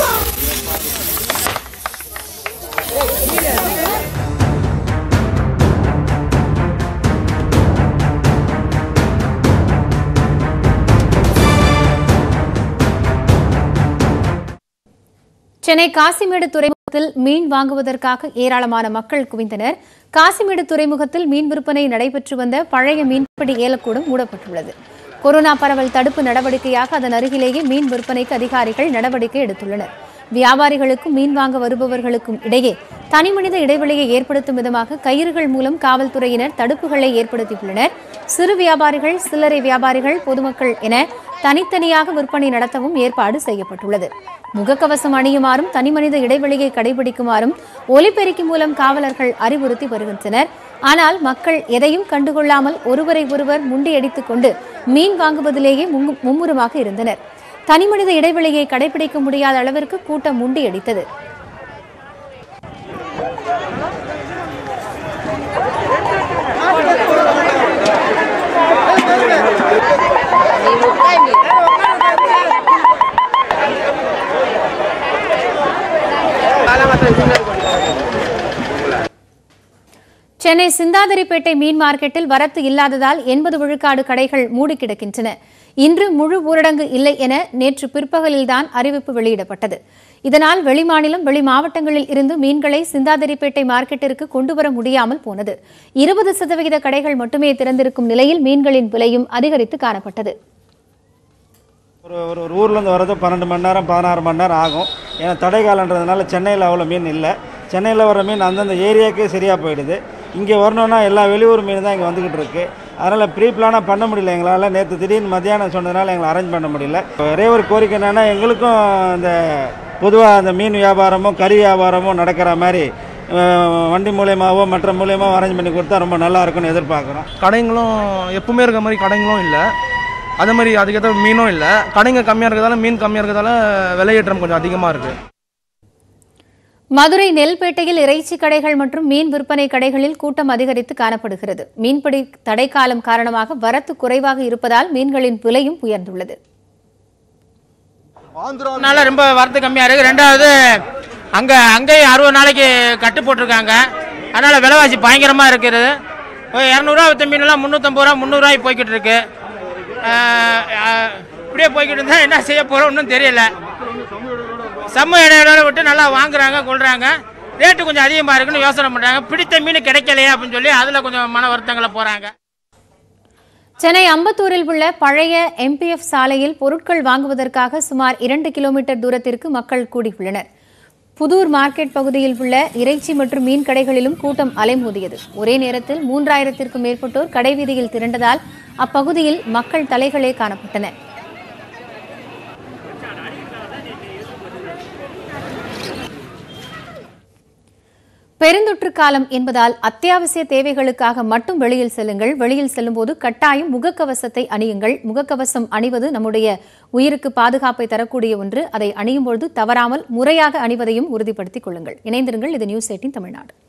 சென்னை காசிமேடு துறைமுகத்தில் மீன் வாங்குவதற்காக ஏராளமான மக்கள் குவிந்தனர் காசிமேடு துறைமுகத்தில் மீன் விற்பனை நடைபெற்று வந்த பழைய மீன்பிடி ஏலக்கூடம் மூடப்பட்டுள்ளது கொரோனா பரவல் தடுப்பு நடவடிக்கையாக அதன் அருகிலேயே மீன் விற்பனைக்கு அதிகாரிகள் நடவடிக்கை எடுத்துள்ளனர் வியாபாரிகளுக்கும் மீன் வாங்க வருபவர்களுக்கும் இடையே தனிமனித இடைவெளியை ஏற்படுத்தும் விதமாக கயிறுகள் மூலம் காவல்துறையினர் தடுப்புகளை ஏற்படுத்தியுள்ளனர் சிறு வியாபாரிகள் சில்லறை வியாபாரிகள் பொதுமக்கள் என தனித்தனியாக விற்பனை நடத்தவும் ஏற்பாடு செய்யப்பட்டுள்ளது முகக்கவசம் அணியுமாறும் தனிமனித இடைவெளியை கடைபிடிக்குமாறும் ஒலிபெருக்கி மூலம் காவலர்கள் அறிவுறுத்தி வருகின்றனர் ஆனால் மக்கள் எதையும் கண்டுகொள்ளாமல் ஒருவரை ஒருவர் முண்டியடித்துக் கொண்டு மீன் வாங்குவதிலேயே முங்கு- மும்முரமாக இருந்தனர் தனிமனித இடைவெளியை கடைபிடிக்க முடியாத அளவிற்கு கூட்டம் முண்டியடித்தது சென்னை சிந்தாதிரிப்பேட்டை மீன் மார்க்கெட்டில் வரத்து இல்லாததால் எண்பது விழுக்காடு கடைகள் மூடி கிடக்கின்றன இன்று முழு ஊரடங்கு இல்லை என நேற்று பிற்பகலில்தான் அறிவிப்பு வெளியிடப்பட்டது இதனால் வெளிமாநிலம் வெளி மாவட்டங்களில் இருந்து மீன்களை சிந்தாதிரிப்பேட்டை மார்க்கெட்டிற்கு கொண்டுவர முடியாமல் போனது இருபது சதவிகித கடைகள் மட்டுமே திறந்திருக்கும் நிலையில் மீன்களின் விலையும் அதிகரித்து காணப்பட்டது
ஒரு ஒரு ஒரு ஊர்லேருந்து வர்றது பன்னெண்டு மணி நேரம் பதினாறு மணி நேரம் ஆகும் ஏன்னா தடை காலன்றதுனால சென்னையில் அவ்வளோ மீன் இல்லை சென்னையில் வர மீன் அந்தந்த ஏரியாவுக்கே சரியாக போயிடுது இங்கே வரணும்னா எல்லா வெளியூர் மீன் தான் இங்கே வந்துக்கிட்டு இருக்கு அதனால் ப்ரீ பிளானாக பண்ண முடியல எங்களால் நேற்று திடீர்னு மத்தியானம் சொன்னதுனால எங்களை அரேஞ்ச் பண்ண முடியல ஒரே ஒரு கோரிக்கை என்னென்னா எங்களுக்கும் இந்த பொதுவாக அந்த மீன் வியாபாரமும் கறி வியாபாரமும் நடக்கிற மாதிரி அஹ், வண்டி மூலியமாவோ மற்ற மூலியமாவோ அரேஞ்ச் பண்ணி கொடுத்தா ரொம்ப நல்லா இருக்கும்னு எதிர்பார்க்குறோம்
கடைங்களும் எப்பவுமே இருக்க மாதிரி கடைங்களும் இல்லை அதே மாதிரி அதுக்கேற்ற மீனும் இல்லை கடைங்க கம்மியாக இருக்கிறதால மீன் கம்மியாக இருக்கிறதால விலையேற்றம் கொஞ்சம் அதிகமாக இருக்குது
மதுரை நெல்பேட்டையில் இறைச்சி கடைகள் மற்றும் மீன் விற்பனை கடைகளில் கூட்டம் அதிகரித்து காணப்படுகிறது மீன்பிடி தடைக்காலம் காரணமாக வரத்து குறைவாக இருப்பதால் மீன்களின் விலையும் உயர்ந்துள்ளது
அதனால ரொம்ப வரத்து கம்மியாக இருக்குது ரெண்டாவது அங்கே அங்கேயும் அறுபது நாளைக்கு கட்டு போட்டிருக்காங்க அதனால் விலைவாசி பயங்கரமாக இருக்குது இப்போ இரநூறுவா வித்த மீனெல்லாம் முந்நூற்றம்பது ரூபா முந்நூறுரூவாய்க்கு போய்கிட்டு இருக்கு ஆஹ் ஆஹ் இப்படியே போய்கிட்டு இருந்தால் என்ன செய்ய போகிறோம் ஒன்றும் தெரியல செம்ம இடையில விட்டு நல்லா வாங்குறாங்க கொள்றாங்க ரேட்டு கொஞ்சம் அதிகமாக இருக்குன்னு யோசனை பண்ணுறாங்க பிடித்த மீன் கிடைக்கலையே அப்படின்னு சொல்லி அதில் கொஞ்சம் மன வருத்தங்களை போகிறாங்க
சென்னை அம்பத்தூரில் உள்ள பழைய எம்பிஎஃப் சாலையில் பொருட்கள் வாங்குவதற்காக சுமார் இரண்டு கிலோமீட்டர் தூரத்திற்கு மக்கள் கூடியுள்ளனர் புதூர் மார்க்கெட் பகுதியில் உள்ள இறைச்சி மற்றும் மீன் கடைகளிலும் கூட்டம் அலைமோதியது ஒரே நேரத்தில் மூன்றாயிரத்திற்கும் மேற்பட்டோர் கடைவீதியில் திரண்டதால் அப்பகுதியில் மக்கள் தலைகளே காணப்பட்டன பெருந்தொற்று காலம் என்பதால் அத்தியாவசிய தேவைகளுக்காக மட்டும் வெளியில் செல்லுங்கள் வெளியில் செல்லும்போது கட்டாயம் முகக்கவசத்தை அணியுங்கள் முகக்கவசம் அணிவது நம்முடைய உயிருக்கு பாதுகாப்பை தரக்கூடிய ஒன்று அதை அணியும் பொழுது தவறாமல் முறையாக அணிவதையும் உறுதிப்படுத்திக் கொள்ளுங்கள் இணைந்திருங்கள் இது நியூஸ் எயிட்டின் தமிழ்நாடு